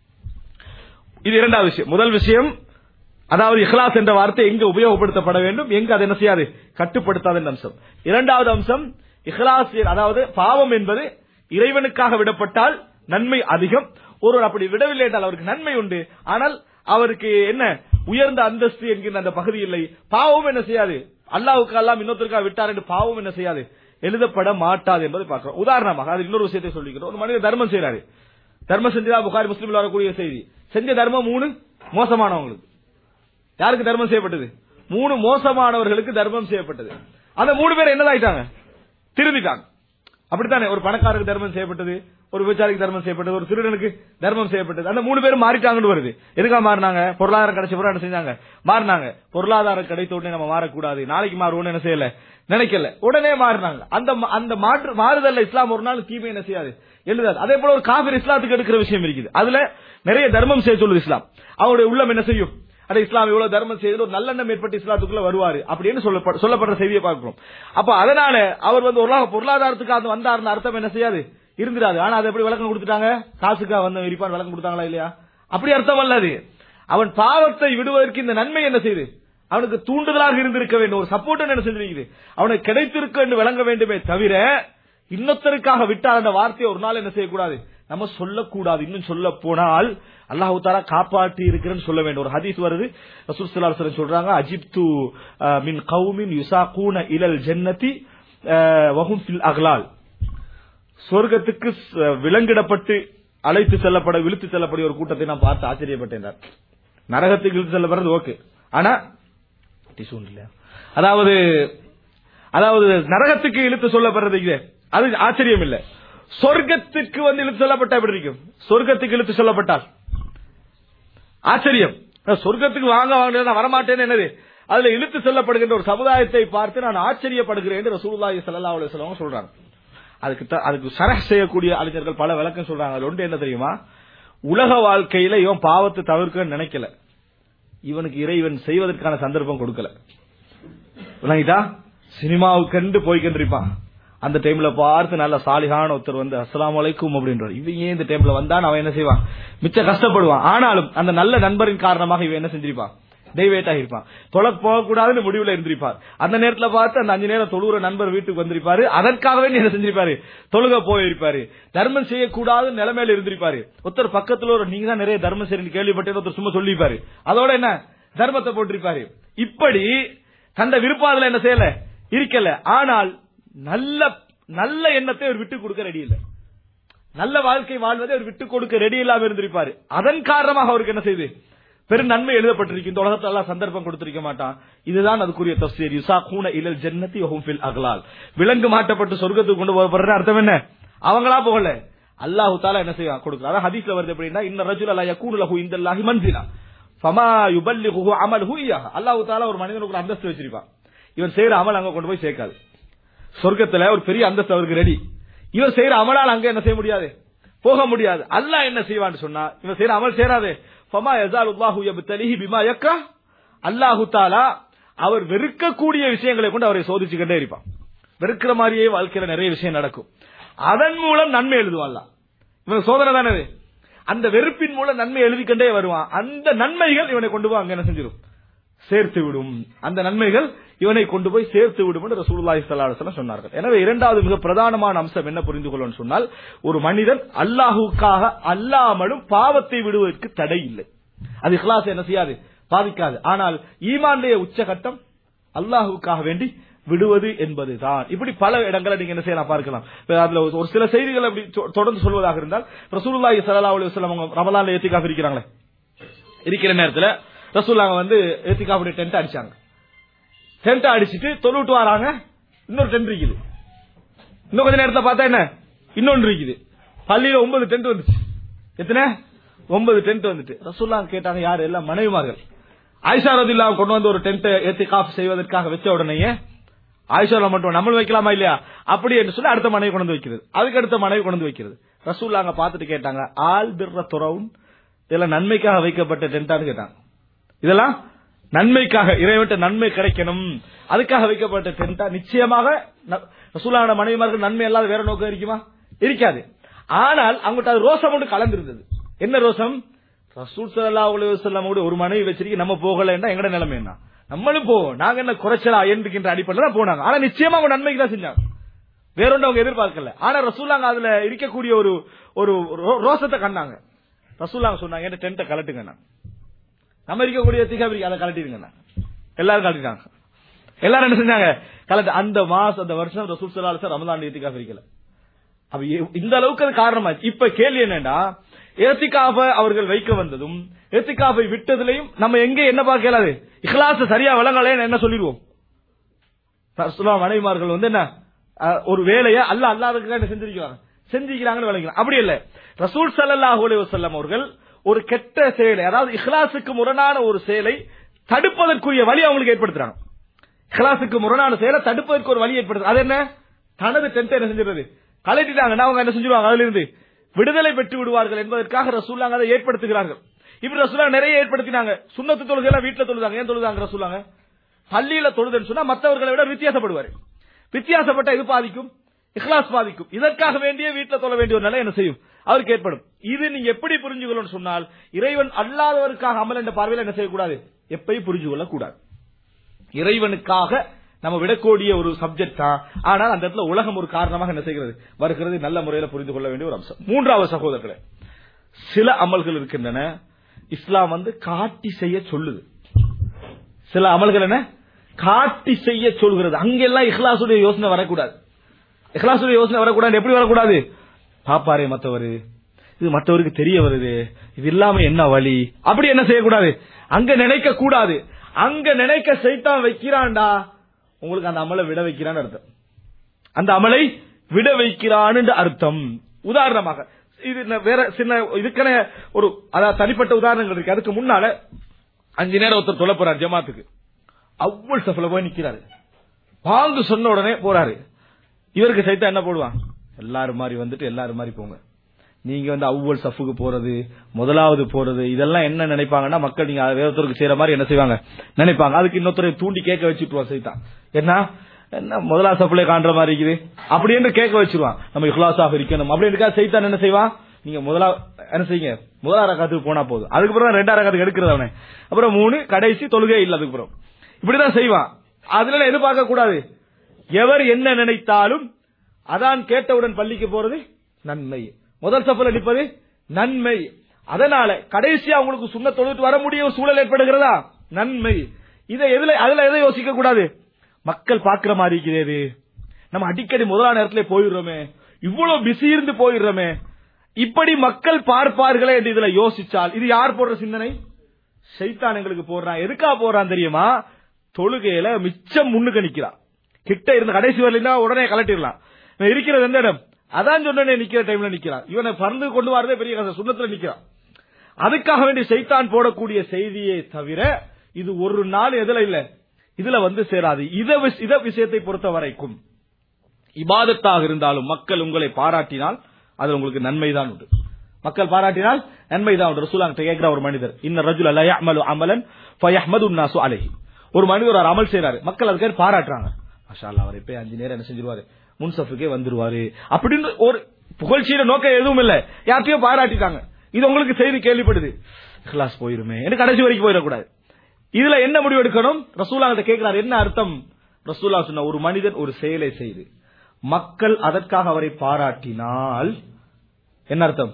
இது இரண்டாவது விஷயம் முதல் விஷயம் அதாவது இஹ்லாஸ் என்ற வார்த்தை எங்க உபயோகப்படுத்தப்பட வேண்டும் எங்க அது என்ன செய்யாது கட்டுப்படுத்தாத என்ற அம்சம் இரண்டாவது அம்சம் இஹ்லாஸ் அதாவது பாவம் என்பது இறைவனுக்காக விடப்பட்டால் நன்மை அதிகம் ஒருவர் அப்படி விடவில்லை என்றால் அவருக்கு நன்மை உண்டு ஆனால் அவருக்கு என்ன உயர்ந்த அந்தஸ்து என்கின்ற அந்த பகுதி இல்லை பாவம் என்ன செய்யாது அல்லாவுக்கு அல்லாம் இன்னொருத்தருக்காக விட்டார் என்று பாவம் என்ன செய்யாது எழுதப்பட மாட்டாது என்பதை பார்க்கிறோம் உதாரணமாக அது இன்னொரு விஷயத்தை சொல்லிக்கிறோம் ஒரு மனிதர் தர்மம் செய்யறாரு தர்மம் செஞ்சதா புகாரி முஸ்லீம்ல வரக்கூடிய செய்தி செஞ்ச தர்மம் மூணு மோசமானவங்களுக்கு யாருக்கு தர்மம் செய்யப்பட்டது மூணு மோசமானவர்களுக்கு தர்மம் செய்யப்பட்டது அந்த மூணு பேர் என்னதாயிட்டாங்க திருந்திட்டாங்க அப்படித்தானே ஒரு பணக்காரருக்கு தர்மம் செய்யப்பட்டது ஒரு விபச்சாரிக்கு தர்மம் செய்யப்பட்டது ஒரு திருடனுக்கு தர்மம் செய்யப்பட்டது அந்த மூணு பேரும் மாறிட்டாங்கன்னு வருது எதுக்காக மாறினாங்க பொருளாதாரம் கிடைச்ச பிறகு என்ன செஞ்சாங்க மாறினாங்க பொருளாதாரம் கிடைத்த உடனே நம்ம மாறக்கூடாது நாளைக்கு மாறுவோம்னு என்ன செய்யல நினைக்கல உடனே மாறினாங்க அந்த ம- அந்த மாற்று மாறுதல்ல இஸ்லாம் ஒரு நாள் தீமை என்ன செய்யாது எழுதாது அதே போல ஒரு காபிர் இஸ்லாத்துக்கு எடுக்கிற விஷயம் இருக்குது அதுல நிறைய தர்மம் செய்ய சொல்லுது இஸ்லாம் அவருடைய உள்ளம் என்ன செய்யும் அட இஸ்லாம் இவ்வளவு தர்மம் செய்து ஒரு நல்லெண்ணம் ஏற்பட்டு இஸ்லாத்துக்குள்ள வருவாரு அப்படின்னு சொல்லப்ப- சொல்லப்படுற செய்தியை பார்க்கிறோம் அப்ப அதனால அவர் வந்து ஒரு நாள் பொருளாதாரத்துக்கு அது வந்தாருன்னு அர்த்தம் என்ன செய்யாது இருந்துடாது ஆனா அதை எப்படி விளக்கம் கொடுத்துட்டாங்க காசுக்கா வந்து இருப்பான் விளக்கம் கொடுத்தாங்களா இல்லையா அப்படி அர்த்தம் அல்ல அது அவன் பாவத்தை விடுவதற்கு இந்த நன்மை என்ன செய்யுது அவனுக்கு தூண்டுதலாக இருந்திருக்க வேண்டும் ஒரு சப்போர்ட் என்ன செஞ்சிருக்குது அவனுக்கு கிடைத்திருக்க என்று விளங்க வேண்டுமே தவிர இன்னொருத்தருக்காக விட்டால் அந்த வார்த்தையை ஒரு நாள் என்ன செய்யக்கூடாது நம்ம சொல்லக்கூடாது இன்னும் சொல்ல போனால் அல்லாஹு தாலா காப்பாற்றி இருக்கிறேன்னு சொல்ல வேண்டும் ஒரு ஹதீஸ் வருது ரசூல் ஸல்லல்லாஹு அலைஹி வஸல்லம் சொல்றாங்க அஜிப்து அஹ், மின் கௌமின் யுசாகூன இலல் ஜன்னதி அஹ், வஹும் ஃபில் அக்லால் சொர்க்கத்துக்கு ச- விலங்கிடப்பட்டு அழைத்து செல்லப்பட இழுத்து செல்லப்படிய ஒரு கூட்டத்தை நான் பார்த்து ஆச்சரியப்பட்டேன் நான். நரகத்துக்கு இழுத்து செல்லப்படுறது ஓகே ஆனா டிசூன் இல்லையா அதாவது அதாவது நரகத்துக்கு இழுத்து சொல்லப்படுறது இது அது ஆச்சரியம் இல்ல சொர்க்கத்துக்கு வந்து இழுத்து சொல்லப்பட்டா எப்படி இருக்கும் சொர்க்கத்துக்கு இழுத்து சொல்லப்பட்டால் ஆச்சரியம் நான் சொர்க்கத்துக்கு வாங்க வாங்க நான் வரமாட்டேன்னு என்னது அதுல இழுத்து செல்லப்படுகின்ற ஒரு சமுதாயத்தை பார்த்து நான் ஆச்சரியப்படுகிறேன் என்று ரசூலுல்லாஹி ஸல்லல்லாஹு அலைஹி வஸல்லம் சொல்றாங்க அதுக்கு த- அதுக்கு சரஹ் செய்யக்கூடிய அறிஞர்கள் பல விளக்கம் சொல்றாங்க அது ஒன்று என்ன தெரியுமா உலக வாழ்க்கையில இவன் பாவத்தை தவிர்க்க நினைக்கல இவனுக்கு இறைவன் செய்வதற்கான சந்தர்ப்பம் கொடுக்கல விளங்கிட்டா சினிமாவுக்கு கண்டு போய்கின்றிருப்பான் அந்த டைம்ல பார்த்து நல்ல சாலிகான ஒருத்தர் வந்து அஸ்ஸலாமு அலைக்கும் அப்படின்றார் இவன் ஏன் இந்த டைம்ல வந்தான் அவன் என்ன செய்வான் மிச்ச கஷ்டப்படுவான் ஆனாலும் அந்த நல்ல நண்பரின் காரணமாக இவன் என்ன செஞ்சிருப்பான் தெய்வேட்டாக இருப்பான் தொலை போகக்கூடாதுன்னு முடிவுல இருந்திருப்பார் அந்த நேரத்துல பார்த்து அந்த அஞ்சு நேரம் தொழுகிற நண்பர் வீட்டுக்கு வந்திருப்பாரு அதற்காகவே நீ என்ன செஞ்சிருப்பாரு தொழுக போயிருப்பாரு தர்மம் செய்யக்கூடாது நிலைமையில இருந்திருப்பாரு ஒருத்தர் பக்கத்துல ஒரு நீங்க தான் நிறைய தர்மம் செய்யணும் கேள்விப்பட்டேன் ஒருத்தர் சும்மா சொல்லிப்பாரு அதோட என்ன தர்மத்தை போட்டிருப்பாரு இப்படி தந்த விருப்பாதுல என்ன செய்யல இருக்கல ஆனால் நல்ல நல்ல எண்ணத்தை அவர் விட்டு கொடுக்க ரெடி இல்ல நல்ல வாழ்க்கை வாழ்வதை அவர் விட்டு கொடுக்க ரெடி இல்லாம இருந்திருப்பாரு அதன் காரணமாக அவருக்கு என்ன செய்து பெரும் நன்மை எழுதப்பட்டிருக்கு இந்த உலகத்துல எல்லாம் சந்தர்ப்பம் கொடுத்திருக்க மாட்டான் இதுதான் அதுக்குரிய தஃசீர் யுசா கூன இலல் ஜன்னதி வஹும் ஃபில் அகலால் விலங்கு மாட்டப்பட்டு சொர்க்கத்துக்கு கொண்டு போகப்படுற அர்த்தம் என்ன அவங்களா போகல அல்லாஹு தாலா என்ன செய்வான் கொடுக்குறான் அதான் ஹதீஸ்ல வருது எப்படின்னா இன்ன ரஜுல லா யகூனு லஹு இந்தல்லாஹி மன்சிலா ஃபமா யுபல்லிகுஹு அமலுஹு இய்யாக அல்லாஹ் தாலா ஒரு மனிதனுக்கு ஒரு அந்தஸ்து வச்சிருப்பான் இவன் செய்யற அமல் அங்க கொண்டு போய் சேர்க்காது சொர்க்கத்துல ஒரு பெரிய அந்தஸ்து அவருக்கு ரெடி இவர் செய்யற அமலால் அங்க என்ன செய்ய முடியாது போக முடியாது அல்லாஹ் என்ன செய்வான்னு சொன்னா இவன் செய்யற அமல் சேராது ஃபமா யஸாலுல்லாஹு யப்தலிஹி பிமா யக்ரா அல்லாஹு தாலா அவர் வெறுக்கக்கூடிய விஷயங்களை கொண்டு அவரை சோதிச்சுக்கிட்டே இருப்பான் வெறுக்கிற மாதிரியே வாழ்க்கையில நிறைய விஷயம் நடக்கும் அதன் மூலம் நன்மை எழுதுவான்ல இவன் சோதனை தானே இது. அந்த வெறுப்பின் மூலம் நன்மை எழுதிக்கொண்டே வருவான் அந்த நன்மைகள் இவனை கொண்டு போய் அங்க என்ன செஞ்சிடும் சேர்த்து விடும் அந்த நன்மைகள் இவனை கொண்டு போய் சேர்த்து விடும் என்று ரசூலுல்லாஹி ஸல்லல்லாஹு அலைஹி வஸல்லம் சொன்னார்கள் எனவே இரண்டாவது மிக பிரதானமான அம்சம் என்ன புரிந்து கொள்ளணும் சொன்னால் ஒரு மனிதன் அல்லாஹுக்காக அல்லாமலும் பாவத்தை விடுவதற்கு தடை இல்லை அது இஹ்லாஸ் என்ன செய்யாது பாதிக்காது ஆனால் ஈமானுடைய உச்சகட்டம் அல்லாஹுக்காக வேண்டி விடுவது என்பதுதான் இப்படி பல இடங்களை நீங்க என்ன செய்யலாம் பார்க்கலாம் இப்ப அதுல ஒரு- ஒரு சில செய்திகள் அப்படி தொ- தொடர்ந்து சொல்வதாக இருந்தால் ரசூலுல்லாஹி ஸல்லல்லாஹு அலைஹி வஸல்லம் அவங்க ரமலான்ல ஏத்திகாஃப் இருக்கிறாங்களே இருக்கிற நேரத்துல ரசூல்லாங்க வந்து ஏத்திகாஃபுடைய டென்ட் அடிச்சாங்க டென்ட் அடிச்சிட்டு தொழுவிட்டு வராங்க இன்னொரு டென்ட் இருக்குது இன்னும் கொஞ்ச நேரத்துல பார்த்தா என்ன இன்னொன்று இருக்குது பள்ளியில ஒன்பது டென்ட் வந்துச்சு எத்தனை ஒன்பது டென்ட் வந்துட்டு ரசூல்லா கேட்டாங்க யாரு எல்லாம் மனைவிமார்கள் ஆயிஷா ரதில்லா கொண்டு வந்து ஒரு டென்ட் ஏத்தி காஃப் செய்வதற்காக வச்ச உடனேயே ஆயிஷால மட்டும் நம்ம வைக்கலாமா இல்லையா அப்படி என்று சொல்லி அடுத்த மனைவி கொண்டு வந்து வைக்கிறது அதுக்கு அடுத்த மனைவி கொண்டு வந்து வைக்கிறது ரசூல்லா அங்க பார்த்துட்டு கேட்டாங்க ஆல் பிர்ர துறவும் இதெல்லாம் நன்மைக்காக வைக்கப்பட்ட டென்ட்டான்னு கேட்டாங்க இதெல்லாம் நன்மைக்காக இறைவன்ட்ட நன்மை கிடைக்கணும் அதுக்காக வைக்கப்பட்ட டென்டா நிச்சயமாக ந- ரசூலான மனைவிமார்கள் நன்மை அல்லாத வேற நோக்கம் இருக்குமா இருக்காது ஆனால் அவங்ககிட்ட அது ரோசம் ஒன்று கலந்திருந்தது என்ன ரோசம் ரசூல் ஸல்லல்லாஹு அலைஹி வஸல்லமோட ஒரு மனைவி வச்சிருக்கி நம்ம போகலைன்னா எங்கட நிலைமை என்ன நம்மளும் போவோம் நாங்க என்ன குறைச்சலா என்கின்ற அடிப்படையில் தான் போனாங்க ஆனா நிச்சயமா அவங்க நன்மைக்கு தான் செஞ்சாங்க வேறொன்று அவங்க எதிர்பார்க்கல ஆனா ரசூலாங்க அதுல இருக்கக்கூடிய ஒரு ஒரு ரோ- ரோசத்தை கண்டாங்க ரசூலாங்க சொன்னாங்க என்ன டென்ட்டை கலட்டுங்க நம்ம இருக்கக்கூடிய திகாபிரிக்கு அதை கலட்டிடுங்க எல்லாரும் கலட்டிட்டாங்க எல்லாரும் என்ன செஞ்சாங்க கலட்டு அந்த மாசம் அந்த வருஷம் ரசூல் ஸல்லல்லாஹு அலைஹி வஸல்லம் ரமலான் ஏத்திகாஃப் இருக்கல அப்ப எ- இந்த அளவுக்கு அது காரணமாச்சு இப்ப கேள்வி என்னன்னா ஏத்திகாஃப அவர்கள் வைக்க வந்ததும் ஏத்திகாஃபை விட்டதுலயும் நம்ம எங்க என்ன பார்க்க இயலாது இஹ்லாஸ் சரியா விளங்கலைன்னு என்ன சொல்லிடுவோம் ரசூலுல்லாஹ் மனைவிமார்கள் வந்து என்ன அஹ், ஒரு வேலையை அல்ல அல்லாததுக்கு என்ன செஞ்சிருக்கிறாங்க செஞ்சிருக்கிறாங்கன்னு விளங்கிக்கலாம் அப்படி இல்ல ரசூல் ஸல்லல்லாஹு அலைஹி வஸல்லம் அவர்கள் ஒரு கெட்ட செயலை அதாவது இஹ்லாஸுக்கு முரணான ஒரு செயலை தடுப்பதற்குரிய வழி அவங்களுக்கு ஏற்படுத்துறாங்க இஹ்லாஸுக்கு முரணான செயலை தடுப்பதற்கு ஒரு வழி ஏற்படுத்து அது என்ன தனது டென்ட் என்ன செஞ்சிருது கலட்டிட்டாங்கன்னா அவங்க என்ன செஞ்சிருவாங்க அதுல இருந்து விடுதலை பெற்று விடுவார்கள் என்பதற்காக ரசூல்லாங்க அதை ஏற்படுத்துகிறார்கள் இப்படி ரசூலா நிறைய ஏற்படுத்தினாங்க சுண்ணத்து தொழுகை எல்லாம் வீட்டுல தொழுதாங்க ஏன் தொழுதாங்க ரசூலாங்க பள்ளியில தொழுதுன்னு சொன்னா மற்றவர்களை விட வித்தியாசப்படுவாரு வித்தியாசப்பட்ட இது பாதிக்கும் இஹ்லாஸ் பாதிக்கும் இதற்காக வேண்டிய வீட்டுல தொழ வேண்டிய ஒரு நிலை என்ன செய்யும் அவருக்கு ஏற்படும் இது நீங்க எப்படி புரிஞ்சுக்கணும்னு சொன்னால் இறைவன் அல்லாதவருக்காக அமல் என்ற பார்வையில் என்ன செய்யக்கூடாது எப்பயும் புரிஞ்சு கொள்ளக்கூடாது இறைவனுக்காக நம்ம விடக்கூடிய ஒரு சப்ஜெக்ட் தான் ஆனால் அந்த இடத்துல உலகம் ஒரு காரணமாக என்ன செய்கிறது வருகிறது நல்ல முறையில புரிந்து கொள்ள வேண்டிய ஒரு அம்சம் மூன்றாவது சகோதரர்களே சில அமல்கள் இருக்கின்றன இஸ்லாம் வந்து காட்டி செய்ய சொல்லுது சில அமல்கள் என்ன காட்டி செய்ய சொல்கிறது அங்கெல்லாம் இஹ்லாசுடைய யோசனை வரக்கூடாது இஹ்லாசுடைய யோசனை வரக்கூடாது எப்படி வரக்கூடாது பாப்பாரே மத்தவரு இது மத்தவருக்கு தெரிய வருது இது இல்லாம என்ன வழி அப்படி என்ன செய்யக்கூடாது அங்க நினைக்க கூடாது அங்க நினைக்க சைத்தான் வைக்கிறான்டா உங்களுக்கு அந்த அமலை விட வைக்கிறான்னு அர்த்தம் அந்த அமலை விட வைக்கிறான்னு அர்த்தம் உதாரணமாக இது ந- வேற சின்ன இதுக்கான ஒரு அதாவது தனிப்பட்ட உதாரணங்கள் இருக்கு அதுக்கு முன்னால அஞ்சு நேரம் ஒருத்தர் சொல்ல போறார் ஜமாத்துக்கு அவ்வளவு சஃபல போய் நிக்கிறாரு பாங்கு சொன்ன உடனே போறாரு இவருக்கு சைத்தா என்ன போடுவான் எல்லாரும் மாதிரி வந்துட்டு எல்லாரும் மாதிரி போங்க நீங்க வந்து அவ்வளவு சஃபுக்கு போறது முதலாவது போறது இதெல்லாம் என்ன நினைப்பாங்கன்னா மக்கள் நீங்க வேற ஒருத்தருக்கு செய்யற மாதிரி என்ன செய்வாங்க நினைப்பாங்க அதுக்கு இன்னொருத்தரை தூண்டி கேட்க வச்சுட்டுருவான் சைத்தான் என்ன என்ன முதலா சஃபுலே காண்ற மாதிரி இருக்குது அப்படின்னு கேட்க வச்சிருவான் நம்ம இஹ்லாஸாக இருக்கணும் அப்படின்னு சைத்தான் என்ன செய்வான் நீங்க முதலா என்ன செய்யுங்க முதலா ரகாத்துக்கு போனா போதும் அதுக்கப்புறம் தான் ரெண்டாம் ரகாத்துக்கு எடுக்கிறது அவனை அப்புறம் மூணு கடைசி தொழுகை இல்ல அதுக்கப்புறம் இப்படிதான் செய்வான் அதுல எதிர்பார்க்க கூடாது எவர் என்ன நினைத்தாலும் அதான் கேட்டவுடன் பள்ளிக்கு போறது நன்மை முதல் சஃபல நிற்பது நன்மை அதனால கடைசியா உங்களுக்கு சுண்ண தொழுட்டு வர முடிய ஒரு சூழல் ஏற்படுகிறதா நன்மை இதை எதுல அதுல எதை யோசிக்க கூடாது மக்கள் பாக்குற மாதிரி இருக்கிறது நம்ம அடிக்கடி முதலா நேரத்துல போயிடுறோமே இவ்வளவு பிஸி இருந்து போயிடுறோமே இப்படி மக்கள் பார்ப்பார்களே என்று இதுல யோசிச்சால் இது யார் போடுற சிந்தனை சைத்தான் எங்களுக்கு போடுறான் எதுக்கா போடுறான் தெரியுமா தொழுகையில மிச்சம் முன்னுக்கு நிக்கிறான் கிட்ட இருந்து கடைசி வரலைன்னா உடனே கலட்டிடலாம் இவன் இருக்கிறது எந்த இடம் அதான் சொன்னே நிக்கிற டைம்ல நிக்கிறான் இவனை பறந்து கொண்டு வரதே பெரிய கஷ்டம் சுண்ணத்துல நிக்கிறான் அதுக்காக வேண்டி சைத்தான் போடக்கூடிய செய்தியை தவிர இது ஒரு நாள் எதுல இல்ல இதுல வந்து சேராது இத விஷ- இத விஷயத்தை பொறுத்த வரைக்கும் இபாதத்தாக இருந்தாலும் மக்கள் உங்களை பாராட்டினால் அது உங்களுக்கு நன்மைதான் உண்டு மக்கள் பாராட்டினால் நன்மைதான் உண்டு ரசூலாங்க கேட்கிற ஒரு மனிதர் இன்ன ரஜுல் அல்ல யஅமலு அமலன் ஃபயஹ்மது நாசு அலைஹி ஒரு மனிதர் ஒரு அமல் செய்றாரு மக்கள் அதுக்கு பாராட்டுறாங்க மாஷா அல்லாஹ் அவர் இப்ப அஞ்சு நேரம் என்ன செஞ்சிருவாரு முன்சஃபுக்கே வந்துருவாரு அப்படின்னு ஒரு புகழ்ச்சியில நோக்கம் எதுவும் இல்ல யார்ட்டையோ பாராட்டிட்டாங்க இது உங்களுக்கு செய்தி கேள்விப்படுது கிளாஸ் போயிருமே என்று கடைசி வரைக்கும் போயிடக்கூடாது இதுல என்ன முடிவு எடுக்கணும் ரசூலா கிட்ட கேட்கிறார் என்ன அர்த்தம் ரசூலா சொன்ன ஒரு மனிதன் ஒரு செயலை செய்து மக்கள் அதற்காக அவரை பாராட்டினால் என்ன அர்த்தம்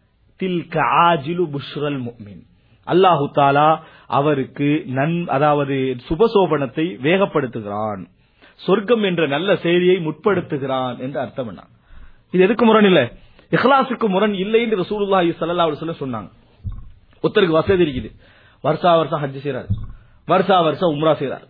தில்க ஆஜிலு புஷ்ரல் முஃமின் அல்லாஹு தாலா அவருக்கு நன் அதாவது சுபசோபனத்தை வேகப்படுத்துகிறான் சொர்க்கம் என்ற நல்ல செய்தியை முற்படுத்துகிறான் என்று அர்த்தம் என்ன இது எதுக்கு முரண் இல்ல இஹ்லாஸுக்கு முரண் இல்லை என்று ரசூலுல்லாஹி ஸல்லல்லாஹு அலைஹி வஸல்லம் சொன்னாங்க ஒருத்தருக்கு வசதி இருக்குது வருஷா வருஷம் ஹஜ் செய்றாரு வருஷா வருஷம் உம்ரா செய்றாரு